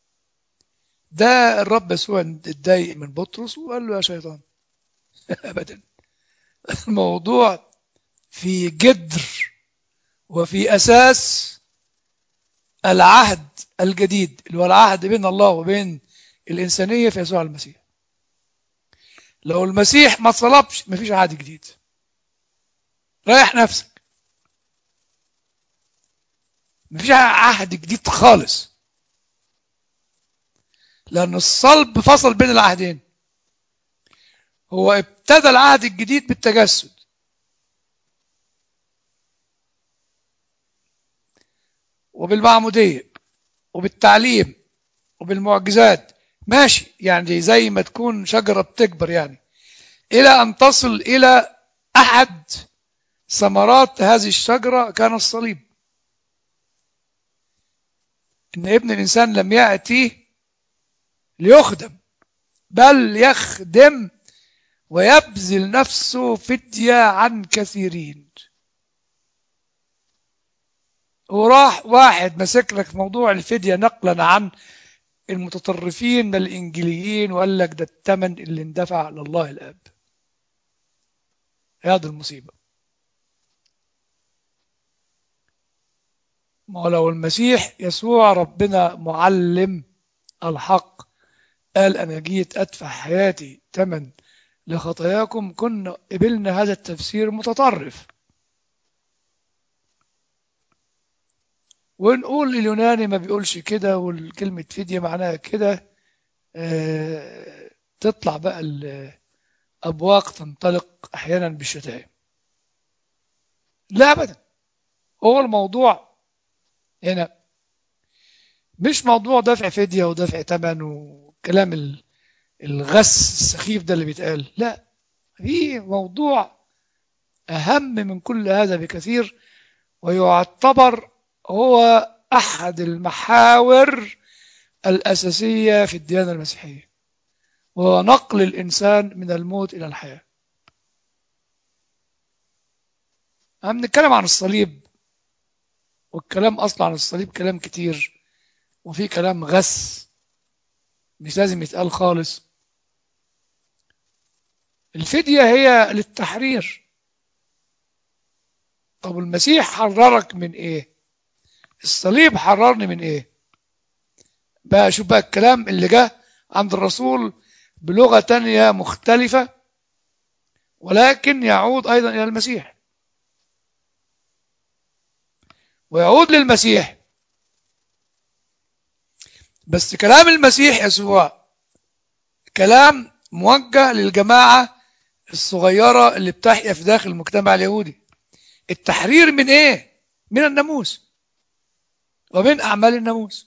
ده الرب يسوع اتضايق من بطرس وقال له يا شيطان ابدا الموضوع في جدر وفي اساس العهد الجديد اللي هو العهد بين الله وبين الانسانيه في يسوع المسيح لو المسيح ما طلبش مفيش عهد جديد ريح نفسك مفيش عهد جديد خالص لأن الصلب فصل بين العهدين هو ابتدى العهد الجديد بالتجسد وبالمعمودية وبالتعليم وبالمعجزات ماشي يعني زي ما تكون شجرة بتكبر يعني إلى أن تصل إلى أحد ثمرات هذه الشجرة كان الصليب إن ابن الإنسان لم يأتي ليخدم بل يخدم ويبذل نفسه فدية عن كثيرين وراح واحد مسك لك موضوع الفدية نقلا عن المتطرفين من الإنجليين وقال لك ده الثمن اللي اندفع لله الآب هذه المصيبة ما هو لو المسيح يسوع ربنا معلم الحق قال أنا جيت أدفع حياتي ثمن لخطاياكم كنا قبلنا هذا التفسير متطرف ونقول اليوناني ما بيقولش كده والكلمة فدية معناها كده آه، تطلع بقى الأبواق تنطلق أحيانا بالشتائم لا أبدا هو الموضوع هنا مش موضوع دفع فدية ودفع ثمن وكلام ال- الغس السخيف ده اللي بيتقال لا في موضوع أهم من كل هذا بكثير ويعتبر هو أحد المحاور الأساسية في الديانة المسيحية وهو نقل الإنسان من الموت إلى الحياة عم نتكلم عن الصليب والكلام أصلا عن الصليب كلام كتير وفي كلام غس مش لازم يتقال خالص الفدية هي للتحرير طب المسيح حررك من ايه الصليب حررني من ايه بقى شوف بقى الكلام اللي جه عند الرسول بلغة تانية مختلفة ولكن يعود أيضا إلى المسيح ويعود للمسيح بس كلام المسيح يسوع كلام موجه للجماعة الصغيرة اللي بتحيا في داخل المجتمع اليهودي التحرير من ايه من الناموس ومن اعمال الناموس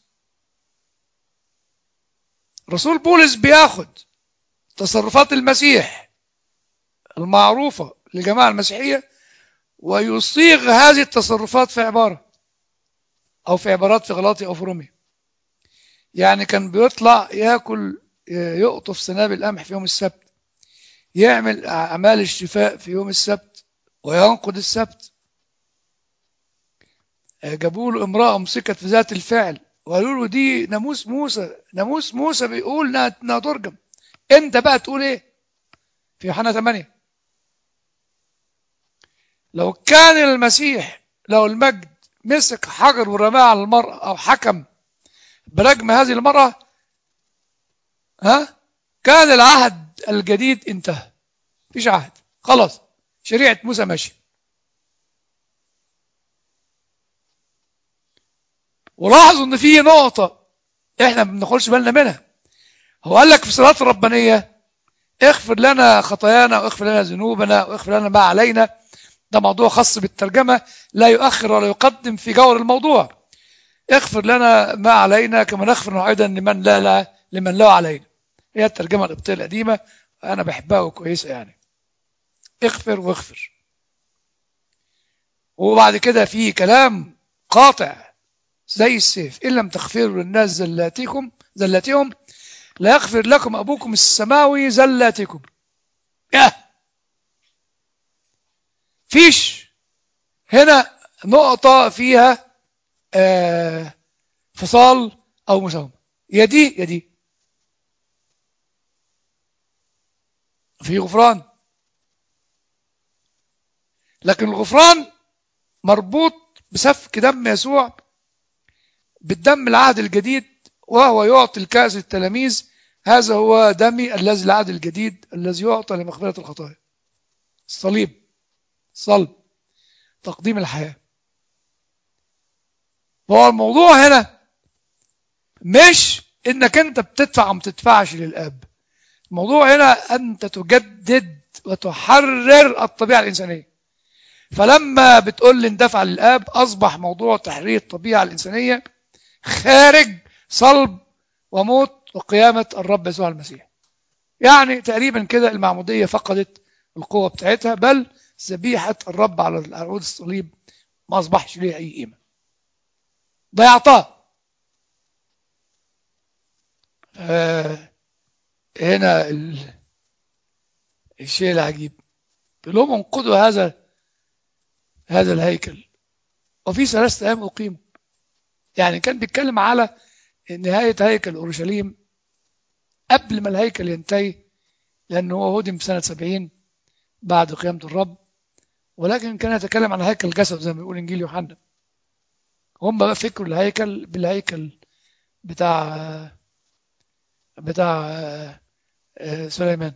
رسول بولس بياخد تصرفات المسيح المعروفة للجماعة المسيحية ويصيغ هذه التصرفات في عبارة أو في عبارات في غلاطي أو في رومي يعني كان بيطلع ياكل يقطف سنابل القمح في يوم السبت يعمل أعمال الشفاء في يوم السبت وينقض السبت جابوا له امرأة مسكت في ذات الفعل وقالوا له دي ناموس موسى ناموس موسى بيقول انها إنها ترجم انت بقى تقول ايه في يوحنا 8 لو كان المسيح لو المجد مسك حجر ورماه على المرأة أو حكم برجم هذه المرأة ها كان العهد الجديد انتهى مفيش عهد خلاص شريعة موسى ماشية ولاحظوا ان في نقطة احنا ما بناخدش بالنا منها هو قال لك في الصلاة الربانية اغفر لنا خطايانا واغفر لنا ذنوبنا واغفر لنا ما علينا ده موضوع خاص بالترجمة لا يؤخر ولا يقدم في جور الموضوع اغفر لنا ما علينا كما نغفر أيضا لمن لا, لا لمن لا علينا هي الترجمة القبطية القديمة أنا بحبها وكويسة يعني اغفر واغفر وبعد كده في كلام قاطع زي السيف إن لم تغفروا للناس زلاتكم زلاتهم لا يغفر لكم أبوكم السماوي زلاتكم ياه فيش هنا نقطة فيها آه فصال أو مساومة يا دي يا دي في غفران لكن الغفران مربوط بسفك دم يسوع بالدم العهد الجديد وهو يعطي الكأس للتلاميذ هذا هو دمي الذي العهد الجديد الذي يعطى لمغفرة الخطايا الصليب صلب تقديم الحياة هو الموضوع هنا مش انك انت بتدفع او ما تدفعش للاب الموضوع هنا انت تجدد وتحرر الطبيعه الانسانيه فلما بتقول لي اندفع للاب اصبح موضوع تحرير الطبيعه الانسانيه خارج صلب وموت وقيامه الرب يسوع المسيح يعني تقريبا كده المعموديه فقدت القوه بتاعتها بل ذبيحه الرب على العود الصليب ما اصبحش ليها اي قيمه ضيعتها آه هنا ال... الشيء العجيب يقول لهم انقضوا هذا هذا الهيكل وفي ثلاثة أيام أقيموا يعني كان بيتكلم على نهاية هيكل أورشليم قبل ما الهيكل ينتهي لأنه هو هدم في سنة 70 بعد قيامة الرب ولكن كان يتكلم عن هيكل جسد زي ما بيقول إنجيل يوحنا هم بقى فكروا الهيكل بالهيكل بتاع بتاع سليمان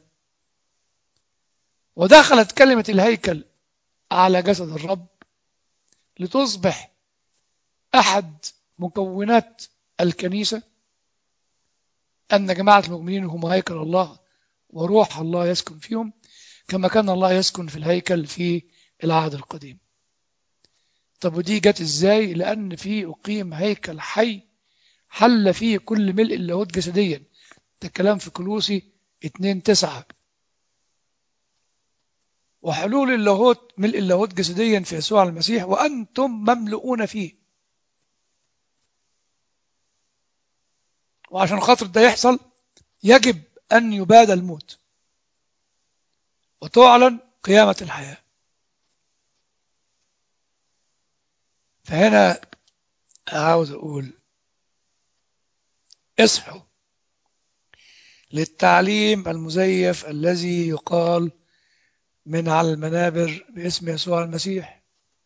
ودخلت كلمة الهيكل على جسد الرب لتصبح أحد مكونات الكنيسة أن جماعة المؤمنين هم هيكل الله وروح الله يسكن فيهم كما كان الله يسكن في الهيكل في العهد القديم طب ودي جت ازاي لأن في أقيم هيكل حي حل فيه كل ملء اللاهوت جسديا ده كلام في كلوسي 2 9 وحلول اللاهوت ملء اللاهوت جسديا في يسوع المسيح وأنتم مملؤون فيه وعشان خاطر ده يحصل يجب أن يباد الموت وتعلن قيامة الحياة فهنا عاوز أقول اصحوا للتعليم المزيف الذي يقال من على المنابر باسم يسوع المسيح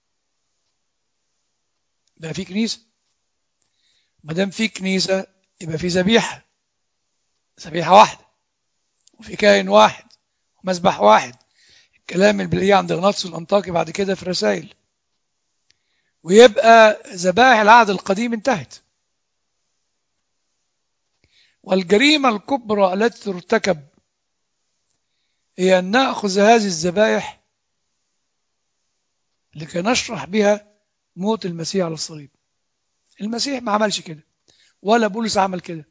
بقى في كنيسة ما دام في كنيسة يبقى في ذبيحة ذبيحة واحدة وفي كائن واحد ومذبح واحد الكلام اللي بنلاقيه عند غناطس الأنطاكي بعد كده في الرسائل ويبقى ذبائح العهد القديم انتهت والجريمة الكبرى التي ترتكب هي أن نأخذ هذه الذبائح لكي نشرح بها موت المسيح على الصليب المسيح ما عملش كده ولا بولس عمل كده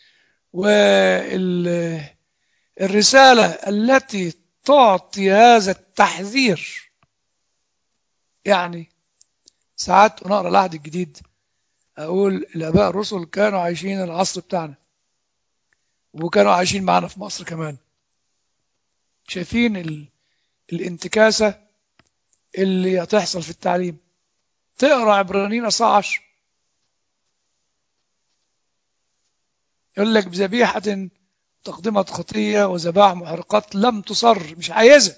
والرسالة التي تعطي هذا التحذير يعني ساعات نقرا العهد الجديد اقول الاباء الرسل كانوا عايشين العصر بتاعنا وكانوا عايشين معانا في مصر كمان شايفين ال... الانتكاسة اللي هتحصل في التعليم تقرا عبرانيين اصحاح 10 يقول لك بذبيحة تقدمة خطية وذبائح محرقات لم تصر مش عايزها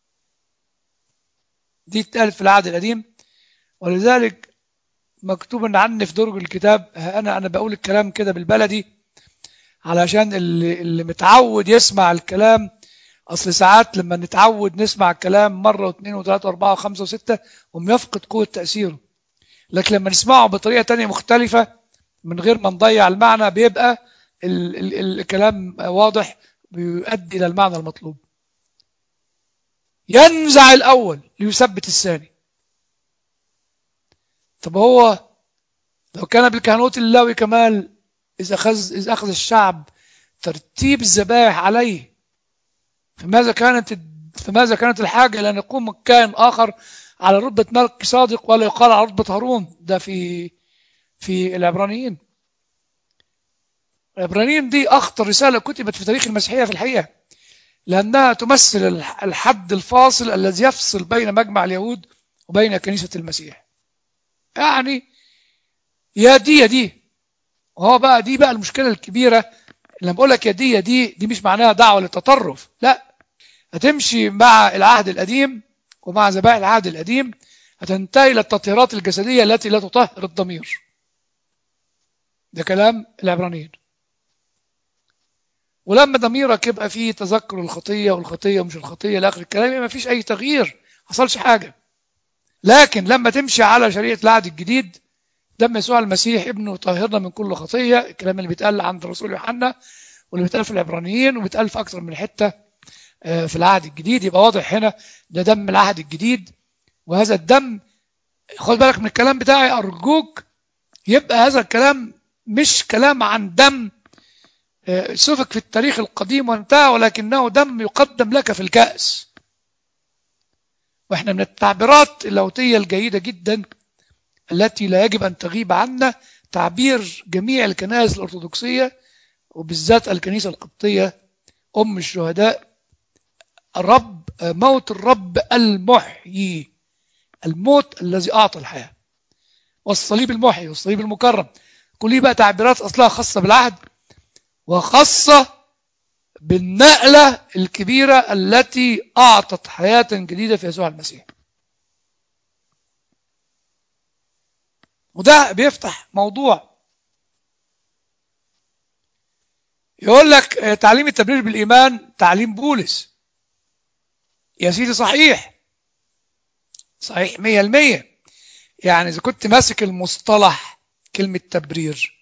دي اتقالت في العهد القديم ولذلك مكتوب عني في درج الكتاب انا انا بقول الكلام كده بالبلدي علشان اللي اللي متعود يسمع الكلام اصل ساعات لما نتعود نسمع الكلام مره واثنين وثلاثه واربعه وخمسه وسته قوم يفقد قوه تاثيره لكن لما نسمعه بطريقه تانية مختلفه من غير ما نضيع المعنى بيبقى ال ال الكلام واضح بيؤدي الى المعنى المطلوب ينزع الاول ليثبت الثاني طب هو لو كان بالكهنوت اللاوي كمال إذا أخذ إذا أخذ الشعب ترتيب الذبائح عليه فماذا كانت فماذا كانت الحاجة إلى أن يقوم كائن آخر على رتبة ملك صادق ولا يقال على رتبة هارون ده في في العبرانيين العبرانيين دي أخطر رسالة كتبت في تاريخ المسيحية في الحقيقة لأنها تمثل الحد الفاصل الذي يفصل بين مجمع اليهود وبين كنيسة المسيح يعني يا دي يا دي وهو بقى دي بقى المشكلة الكبيرة لما بقول لك يا دي يا دي دي مش معناها دعوة للتطرف لا هتمشي مع العهد القديم ومع ذبائح العهد القديم هتنتهي إلى التطهيرات الجسدية التي لا تطهر الضمير ده كلام العبرانيين ولما ضميرك يبقى فيه تذكر الخطية والخطية ومش الخطية لآخر الكلام ما فيش أي تغيير حصلش حاجة لكن لما تمشي على شريعة العهد الجديد دم يسوع المسيح ابنه طهرنا من كل خطية الكلام اللي بيتقال عند الرسول يوحنا واللي بيتقال في العبرانيين وبيتقال في أكثر من حتة في العهد الجديد يبقى واضح هنا ده دم العهد الجديد وهذا الدم خد بالك من الكلام بتاعي أرجوك يبقى هذا الكلام مش كلام عن دم سفك في التاريخ القديم وانتهى ولكنه دم يقدم لك في الكأس واحنا من التعبيرات اللاهوتية الجيدة جدا التي لا يجب أن تغيب عنا تعبير جميع الكنائس الأرثوذكسية وبالذات الكنيسة القبطية أم الشهداء الرب موت الرب المحيي الموت الذي أعطى الحياة والصليب المحيي والصليب المكرم كل بقى تعبيرات أصلها خاصة بالعهد وخاصة بالنقلة الكبيرة التي أعطت حياة جديدة في يسوع المسيح وده بيفتح موضوع يقول لك تعليم التبرير بالإيمان تعليم بولس يا سيدي صحيح صحيح مية المية يعني إذا كنت ماسك المصطلح كلمة تبرير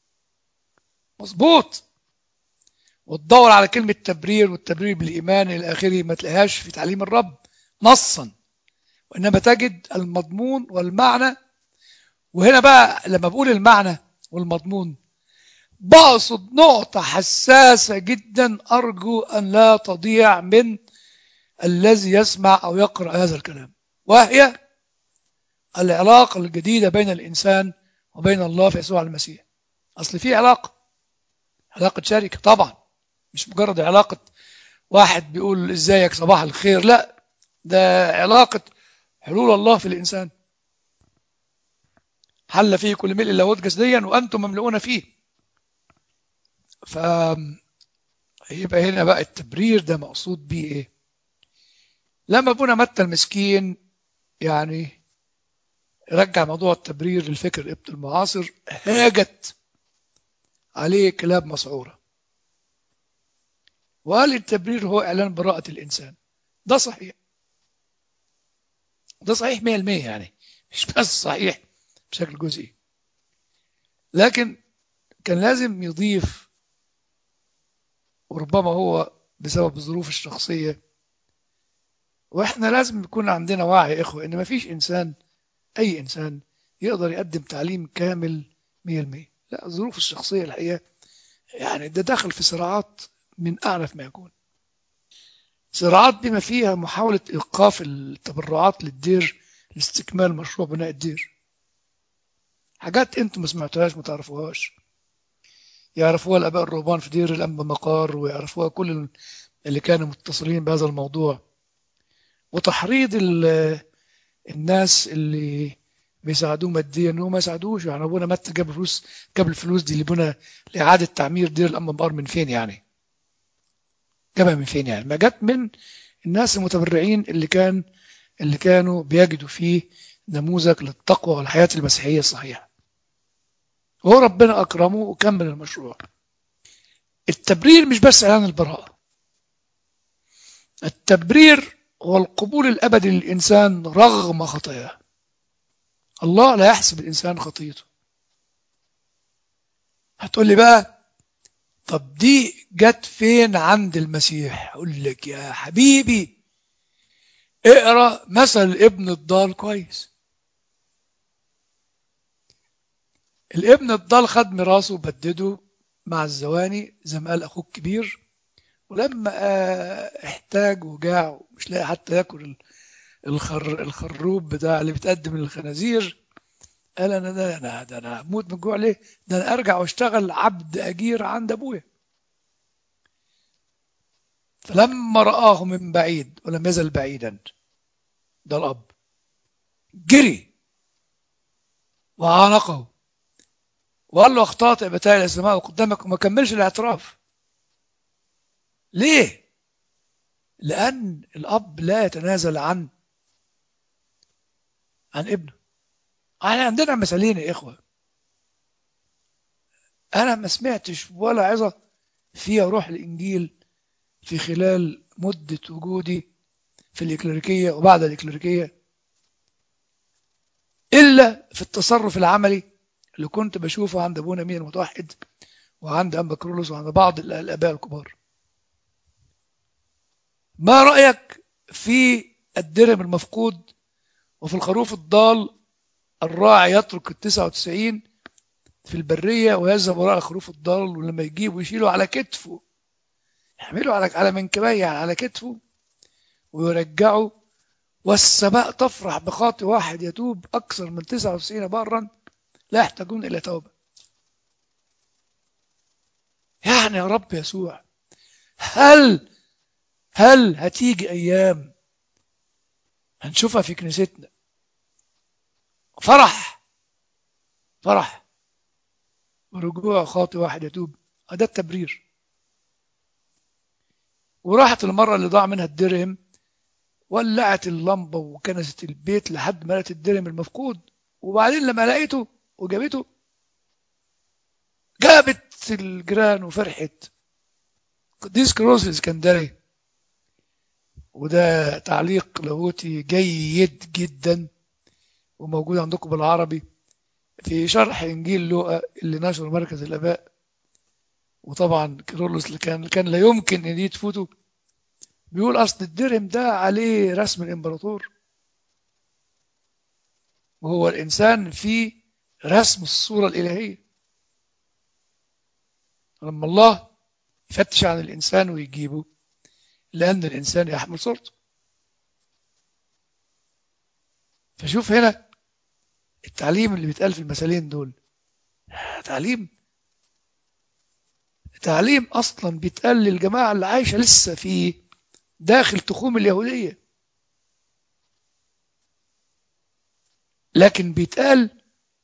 مظبوط وتدور على كلمة تبرير والتبرير بالإيمان إلى آخره ما تلاقيهاش في تعليم الرب نصا وإنما تجد المضمون والمعنى وهنا بقى لما بقول المعنى والمضمون بقصد نقطة حساسة جدا أرجو أن لا تضيع من الذي يسمع أو يقرأ هذا الكلام وهي العلاقة الجديدة بين الإنسان وبين الله في يسوع المسيح أصل في علاقة علاقة شركة طبعا مش مجرد علاقة واحد بيقول ازيك صباح الخير لا ده علاقة حلول الله في الإنسان حل فيه كل ملء لاهوت جسديا وأنتم مملؤون فيه ف يبقى هنا بقى التبرير ده مقصود بيه ايه لما ابونا متى المسكين يعني رجع موضوع التبرير للفكر القبط المعاصر هاجت عليه كلاب مسعورة وقال التبرير هو إعلان براءة الإنسان ده صحيح ده صحيح 100% يعني مش بس صحيح بشكل جزئي لكن كان لازم يضيف وربما هو بسبب الظروف الشخصية واحنا لازم يكون عندنا وعي يا اخوة ان مفيش انسان اي انسان يقدر يقدم تعليم كامل 100% لا الظروف الشخصية الحقيقة يعني ده داخل في صراعات من أعنف ما يكون صراعات بما فيها محاولة إيقاف التبرعات للدير لاستكمال مشروع بناء الدير حاجات انتم ما سمعتوهاش ما تعرفوهاش يعرفوها الآباء الرهبان في دير الأنبا مقار ويعرفوها كل اللي كانوا متصلين بهذا الموضوع وتحريض الناس اللي بيساعدوه ماديا ان هو ما يساعدوش يعني ابونا مات جاب فلوس جاب الفلوس دي لابونا لاعاده تعمير دير الانبار من فين يعني؟ جابها من فين يعني؟ ما جت من الناس المتبرعين اللي كان اللي كانوا بيجدوا فيه نموذج للتقوى والحياه المسيحيه الصحيحه. وهو ربنا اكرمه وكمل المشروع. التبرير مش بس اعلان البراءه. التبرير هو القبول الابدي للانسان رغم خطاياه. الله لا يحسب الإنسان خطيته هتقول لي بقى طب دي جت فين عند المسيح أقول لك يا حبيبي اقرأ مثل ابن الضال كويس الابن الضال خد ميراثه وبدده مع الزواني زي ما قال أخوه الكبير ولما احتاج وجاع ومش لاقي حتى ياكل الخر الخروب بتاع اللي بتقدم للخنازير قال انا ده انا ده انا هموت من الجوع ليه؟ ده انا ارجع واشتغل عبد اجير عند ابويا. فلما رآه من بعيد ولم يزل بعيدا ده الاب جري وعانقه وقال له اخطأت ابتاي السماء قدامك وما كملش الاعتراف. ليه؟ لأن الأب لا يتنازل عن عن ابنه احنا عندنا مثالين يا إخوة أنا ما سمعتش ولا عظة فيها روح الإنجيل في خلال مدة وجودي في الإكليريكية وبعد الإكليريكية إلا في التصرف العملي اللي كنت بشوفه عند أبونا مين المتوحد وعند أنبا كرولوس وعند بعض الآباء الكبار ما رأيك في الدرهم المفقود وفي الخروف الضال الراعي يترك التسعة وتسعين في البرية ويذهب وراء الخروف الضال ولما يجيب ويشيله على كتفه يحمله على على منكبيه يعني على كتفه ويرجعه والسماء تفرح بخاطئ واحد يتوب أكثر من 99 برا لا يحتاجون إلى توبة يعني يا رب يسوع هل هل هتيجي أيام هنشوفها في كنيستنا فرح فرح ورجوع خاطئ واحد يتوب ده التبرير وراحت المرة اللي ضاع منها الدرهم ولعت اللمبة وكنست البيت لحد ما لقت الدرهم المفقود وبعدين لما لقيته وجابته جابت الجيران وفرحت قديس كروس الاسكندري وده تعليق لاهوتي جيد جدا وموجود عندكم بالعربي في شرح انجيل لوقا اللي نشره مركز الاباء وطبعا كيرلس اللي كان كان لا يمكن ان دي تفوته بيقول اصل الدرهم ده عليه رسم الامبراطور وهو الانسان في رسم الصوره الالهيه لما الله يفتش عن الانسان ويجيبه لأن الإنسان يحمل صورته فشوف هنا التعليم اللي بيتقال في المثالين دول تعليم تعليم أصلا بيتقال للجماعة اللي عايشة لسه في داخل تخوم اليهودية لكن بيتقال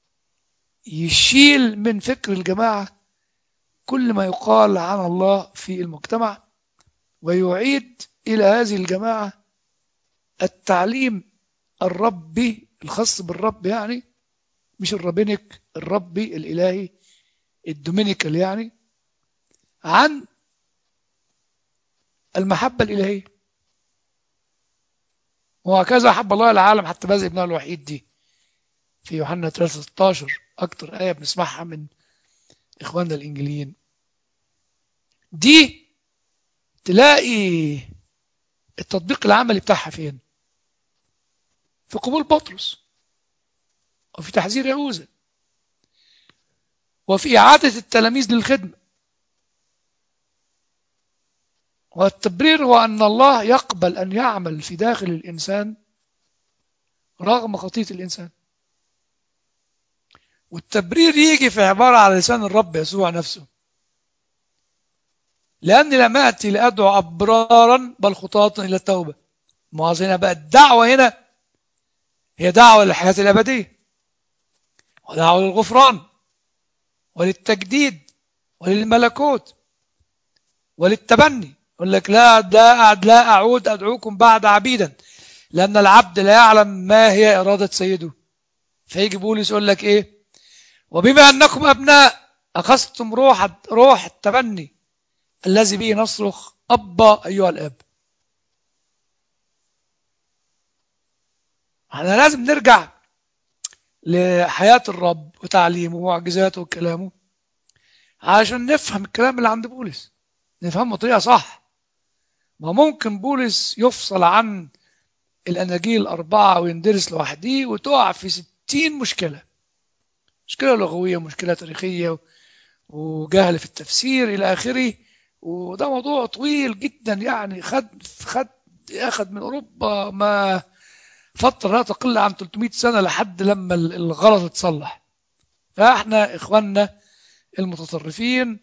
يشيل من فكر الجماعة كل ما يقال عن الله في المجتمع ويعيد إلى هذه الجماعة التعليم الربي الخاص بالرب يعني مش الرابينيك الربي الإلهي الدومينيكال يعني عن المحبة الإلهية وهكذا أحب الله العالم حتى بذل ابنه الوحيد دي في يوحنا 3 أكتر آية بنسمعها من إخواننا الإنجليين دي تلاقي التطبيق العملي بتاعها فين في قبول بطرس وفي تحذير يهوذا وفي إعادة التلاميذ للخدمة والتبرير هو أن الله يقبل أن يعمل في داخل الإنسان رغم خطية الإنسان والتبرير يجي في عبارة على لسان الرب يسوع نفسه لأني لم أتي لأدعو أبرارا بل خطاة إلى التوبة ما هنا بقى الدعوة هنا هي دعوة للحياة الأبدية ودعوا للغفران وللتجديد وللملكوت وللتبني يقول لك لا لا لا أعود أدعوكم بعد عبيدا لأن العبد لا يعلم ما هي إرادة سيده فيجي بولس يقول لك إيه وبما أنكم أبناء أخذتم روح روح التبني الذي به نصرخ أبا أيها الأب احنا لازم نرجع لحياة الرب وتعليمه ومعجزاته وكلامه عشان نفهم الكلام اللي عند بولس نفهمه بطريقة صح ما ممكن بولس يفصل عن الأناجيل الأربعة ويندرس لوحده وتقع في ستين مشكلة مشكلة لغوية مشكلة تاريخية وجهل في التفسير إلى آخره وده موضوع طويل جدا يعني خد خد أخذ من أوروبا ما فترة لا تقل عن 300 سنة لحد لما الغلط اتصلح فاحنا إخواننا المتطرفين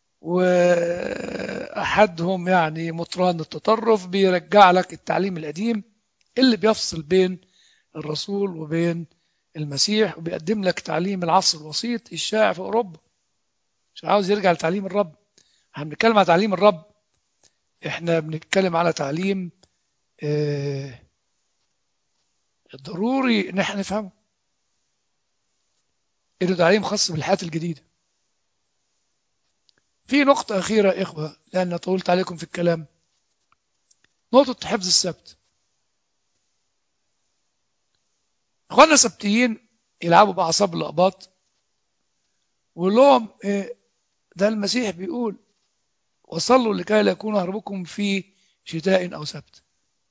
وأحدهم يعني مطران التطرف بيرجع لك التعليم القديم اللي بيفصل بين الرسول وبين المسيح وبيقدم لك تعليم العصر الوسيط الشائع في أوروبا مش عاوز يرجع لتعليم الرب احنا بنتكلم على تعليم الرب احنا بنتكلم على تعليم اه ضروري ان احنا نفهمه انه تعليم خاص بالحياة الجديدة في نقطة أخيرة يا إخوة لأن طولت عليكم في الكلام نقطة حفظ السبت إخواننا السبتيين يلعبوا بأعصاب الأقباط ويقول لهم إيه ده المسيح بيقول وصلوا لكي لا يكون هربكم في شتاء أو سبت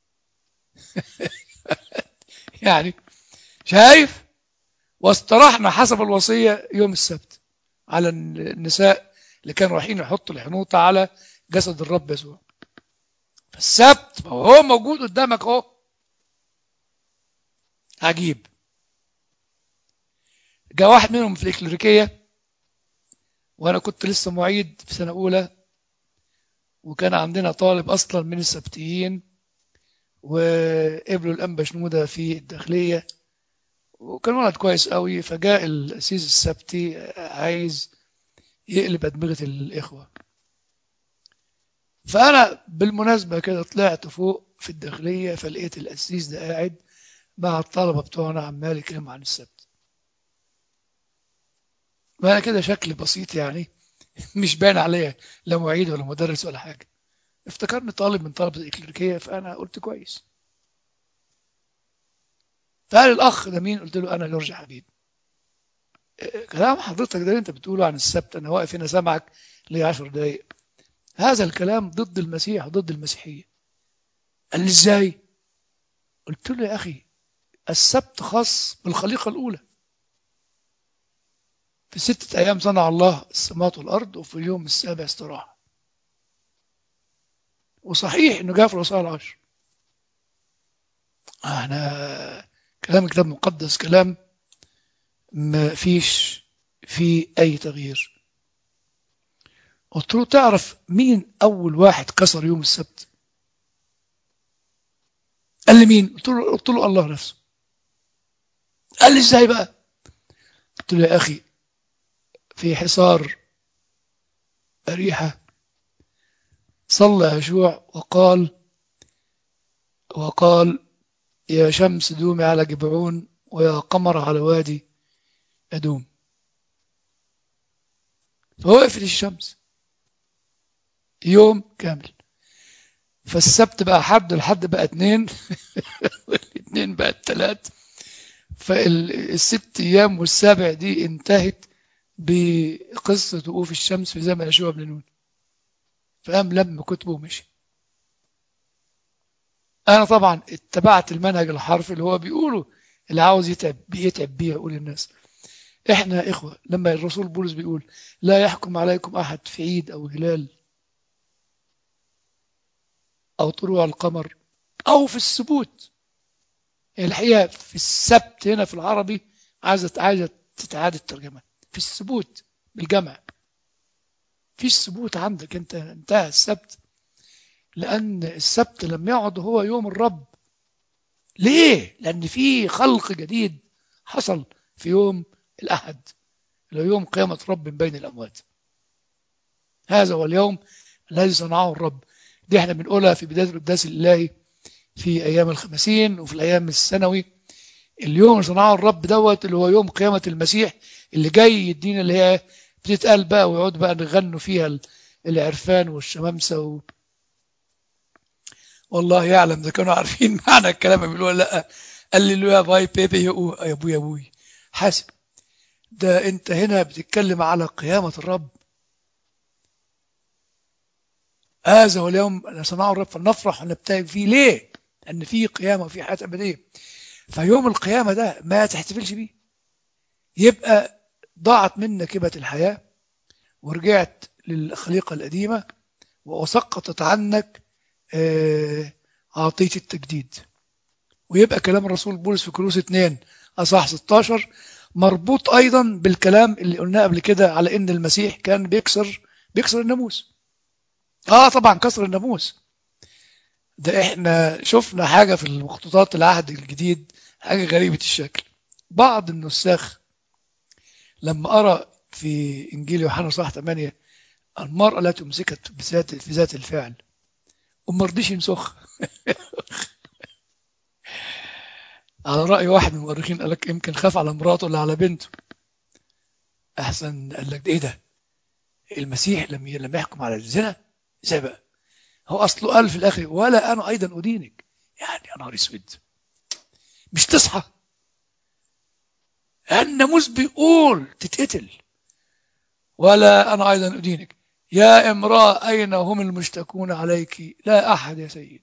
يعني شايف واستراحنا حسب الوصية يوم السبت على النساء اللي كانوا رايحين يحطوا الحنوطة على جسد الرب يسوع فالسبت هو موجود قدامك اهو عجيب جاء واحد منهم في الإكليريكية وأنا كنت لسه معيد في سنة أولى وكان عندنا طالب أصلا من السبتيين وقبلوا الأنبا شنودة في الداخلية وكان ولد كويس قوي فجاء الأسيس السبتي عايز يقلب أدمغة الإخوة فأنا بالمناسبة كده طلعت فوق في الداخلية فلقيت الأسيس ده قاعد مع الطلبة بتوعنا عمال يتكلم عن السبت وأنا كده شكل بسيط يعني مش باين عليا لا معيد ولا مدرس ولا حاجة افتكرني طالب من طلبة الإكليريكية فأنا قلت كويس فقال الأخ ده مين قلت له أنا جورج حبيب كلام حضرتك ده اللي أنت بتقوله عن السبت أنا واقف هنا سامعك لي عشر دقايق هذا الكلام ضد المسيح وضد المسيحية قال لي إزاي قلت له يا أخي السبت خاص بالخليقة الأولى في ستة أيام صنع الله السماوات والأرض وفي اليوم السابع استراحة وصحيح إنه جاء في الوصايا العشر احنا كلام كتاب مقدس كلام ما فيش فيه أي تغيير قلت له تعرف مين أول واحد كسر يوم السبت قال لي مين قلت له, قلت له الله نفسه قال لي ازاي بقى قلت له يا أخي في حصار أريحة صلى يشوع وقال وقال يا شمس دومي على جبعون ويا قمر على وادي أدوم فوقفت الشمس يوم كامل فالسبت بقى حد الحد بقى اتنين والاثنين بقى التلات فالست ايام والسابع دي انتهت بقصة وقوف الشمس في زمن يشوع بن نون فقام لم كتبه ومشي انا طبعا اتبعت المنهج الحرفي اللي هو بيقوله اللي عاوز يتعب بيتعب بيه يقول الناس احنا اخوة لما الرسول بولس بيقول لا يحكم عليكم احد في عيد او هلال او طلوع القمر او في السبوت الحقيقة في السبت هنا في العربي عايزة عايزة تتعاد الترجمة في السبوت بالجمع فيش سبوت عندك انت انتهى السبت لأن السبت لم يعد هو يوم الرب ليه؟ لأن في خلق جديد حصل في يوم الأحد اللي هو يوم قيامة رب من بين الأموات هذا هو اليوم الذي صنعه الرب دي احنا بنقولها في بداية القداس الإلهي في أيام الخمسين وفي الأيام السنوي اليوم اللي صنعه الرب دوت اللي هو يوم قيامة المسيح اللي جاي يدينا اللي هي بتتقال بقى ويقعد بقى نغنوا فيها العرفان والشمامسة و... والله يعلم إذا كانوا عارفين معنى الكلام اللي بيقولوا لا قال لي له يا باي بيبي يا أبو- يا ابوي يا ابوي حاسب ده انت هنا بتتكلم على قيامة الرب هذا هو اليوم اللي صنعه الرب فلنفرح ونبتهج فيه ليه؟ لأن فيه قيامة وفيه حياة أبدية فيوم القيامة ده ما تحتفلش بيه يبقى ضاعت منك هبة الحياة ورجعت للخليقة القديمة وسقطت عنك آه، عطية التجديد ويبقى كلام الرسول بولس في كروس 2 أصح 16 مربوط أيضا بالكلام اللي قلناه قبل كده على إن المسيح كان بيكسر بيكسر الناموس آه طبعا كسر الناموس ده إحنا شفنا حاجة في المخطوطات العهد الجديد حاجة غريبة الشكل بعض النساخ لما أرى في إنجيل يوحنا صح 8 المرأة التي أمسكت بذات في ذات الفعل وما رضيش ينسخ على رأي واحد من المؤرخين قال لك يمكن خاف على مراته ولا على بنته أحسن قال لك ده إيه ده المسيح لم لم يحكم على الزنا ازاي بقى هو أصله قال في الآخر ولا أنا أيضا أدينك يعني يا نهار أسود مش تصحى الناموس بيقول تتقتل ولا أنا أيضا أدينك يا امرأة أين هم المشتكون عليك لا أحد يا سيد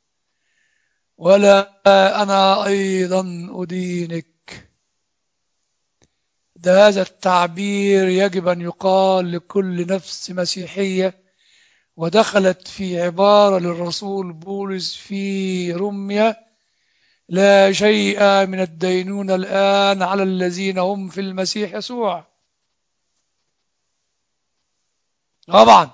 ولا أنا أيضا أدينك ده هذا التعبير يجب أن يقال لكل نفس مسيحية ودخلت في عبارة للرسول بولس في رمية لا شيء من الدينون الآن على الذين هم في المسيح يسوع طبعا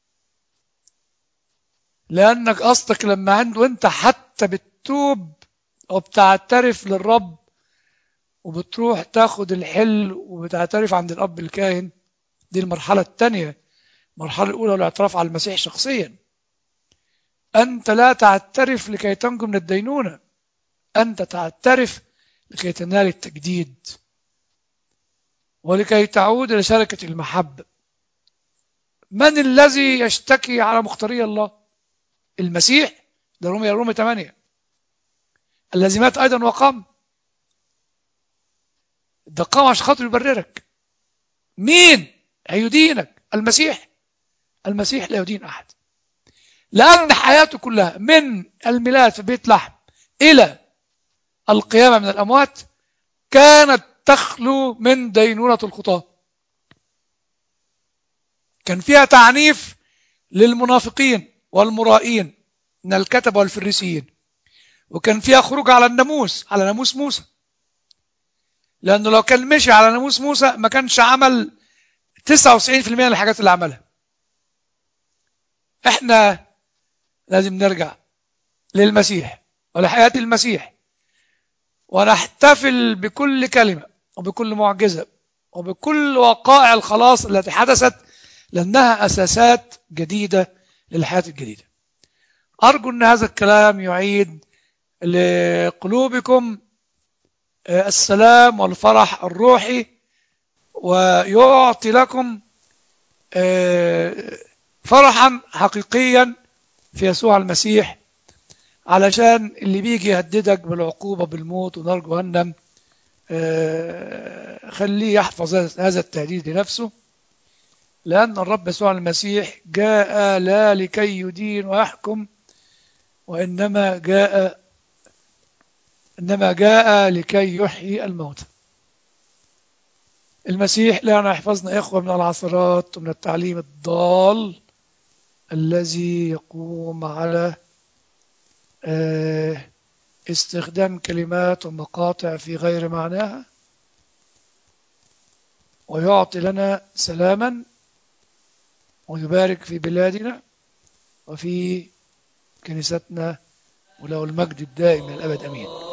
لأنك قصدك لما عند وانت حتى بتتوب وبتعترف للرب وبتروح تاخد الحل وبتعترف عند الأب الكاهن دي المرحلة الثانية المرحلة الأولى الاعتراف على المسيح شخصيا أنت لا تعترف لكي تنجو من الدينونة أنت تعترف لكي تنال التجديد ولكي تعود إلى شركة المحبة من الذي يشتكي على مختاري الله المسيح ده رومية رومية 8 الذي مات أيضا وقام ده قام عشان خاطر يبررك مين هيدينك المسيح المسيح لا يدين أحد لأن حياته كلها من الميلاد في بيت لحم إلى القيامة من الأموات كانت تخلو من دينونة الخطاة كان فيها تعنيف للمنافقين والمرائين من الكتب والفريسيين وكان فيها خروج على الناموس على ناموس موسى لأنه لو كان مشي على ناموس موسى ما كانش عمل 99% من الحاجات اللي عملها احنا لازم نرجع للمسيح ولحياة المسيح ونحتفل بكل كلمة وبكل معجزة وبكل وقائع الخلاص التي حدثت لأنها أساسات جديدة للحياة الجديدة أرجو أن هذا الكلام يعيد لقلوبكم السلام والفرح الروحي ويعطي لكم فرحا حقيقيا في يسوع المسيح علشان اللي بيجي يهددك بالعقوبة بالموت ونار جهنم خليه يحفظ هذا التهديد لنفسه لأن الرب يسوع المسيح جاء لا لكي يدين ويحكم وإنما جاء إنما جاء لكي يحيي الموتى المسيح لأن يحفظنا إخوة من العثرات ومن التعليم الضال الذي يقوم على استخدام كلمات ومقاطع في غير معناها ويعطي لنا سلاما ويبارك في بلادنا وفي كنيستنا وله المجد الدائم من الأبد أمين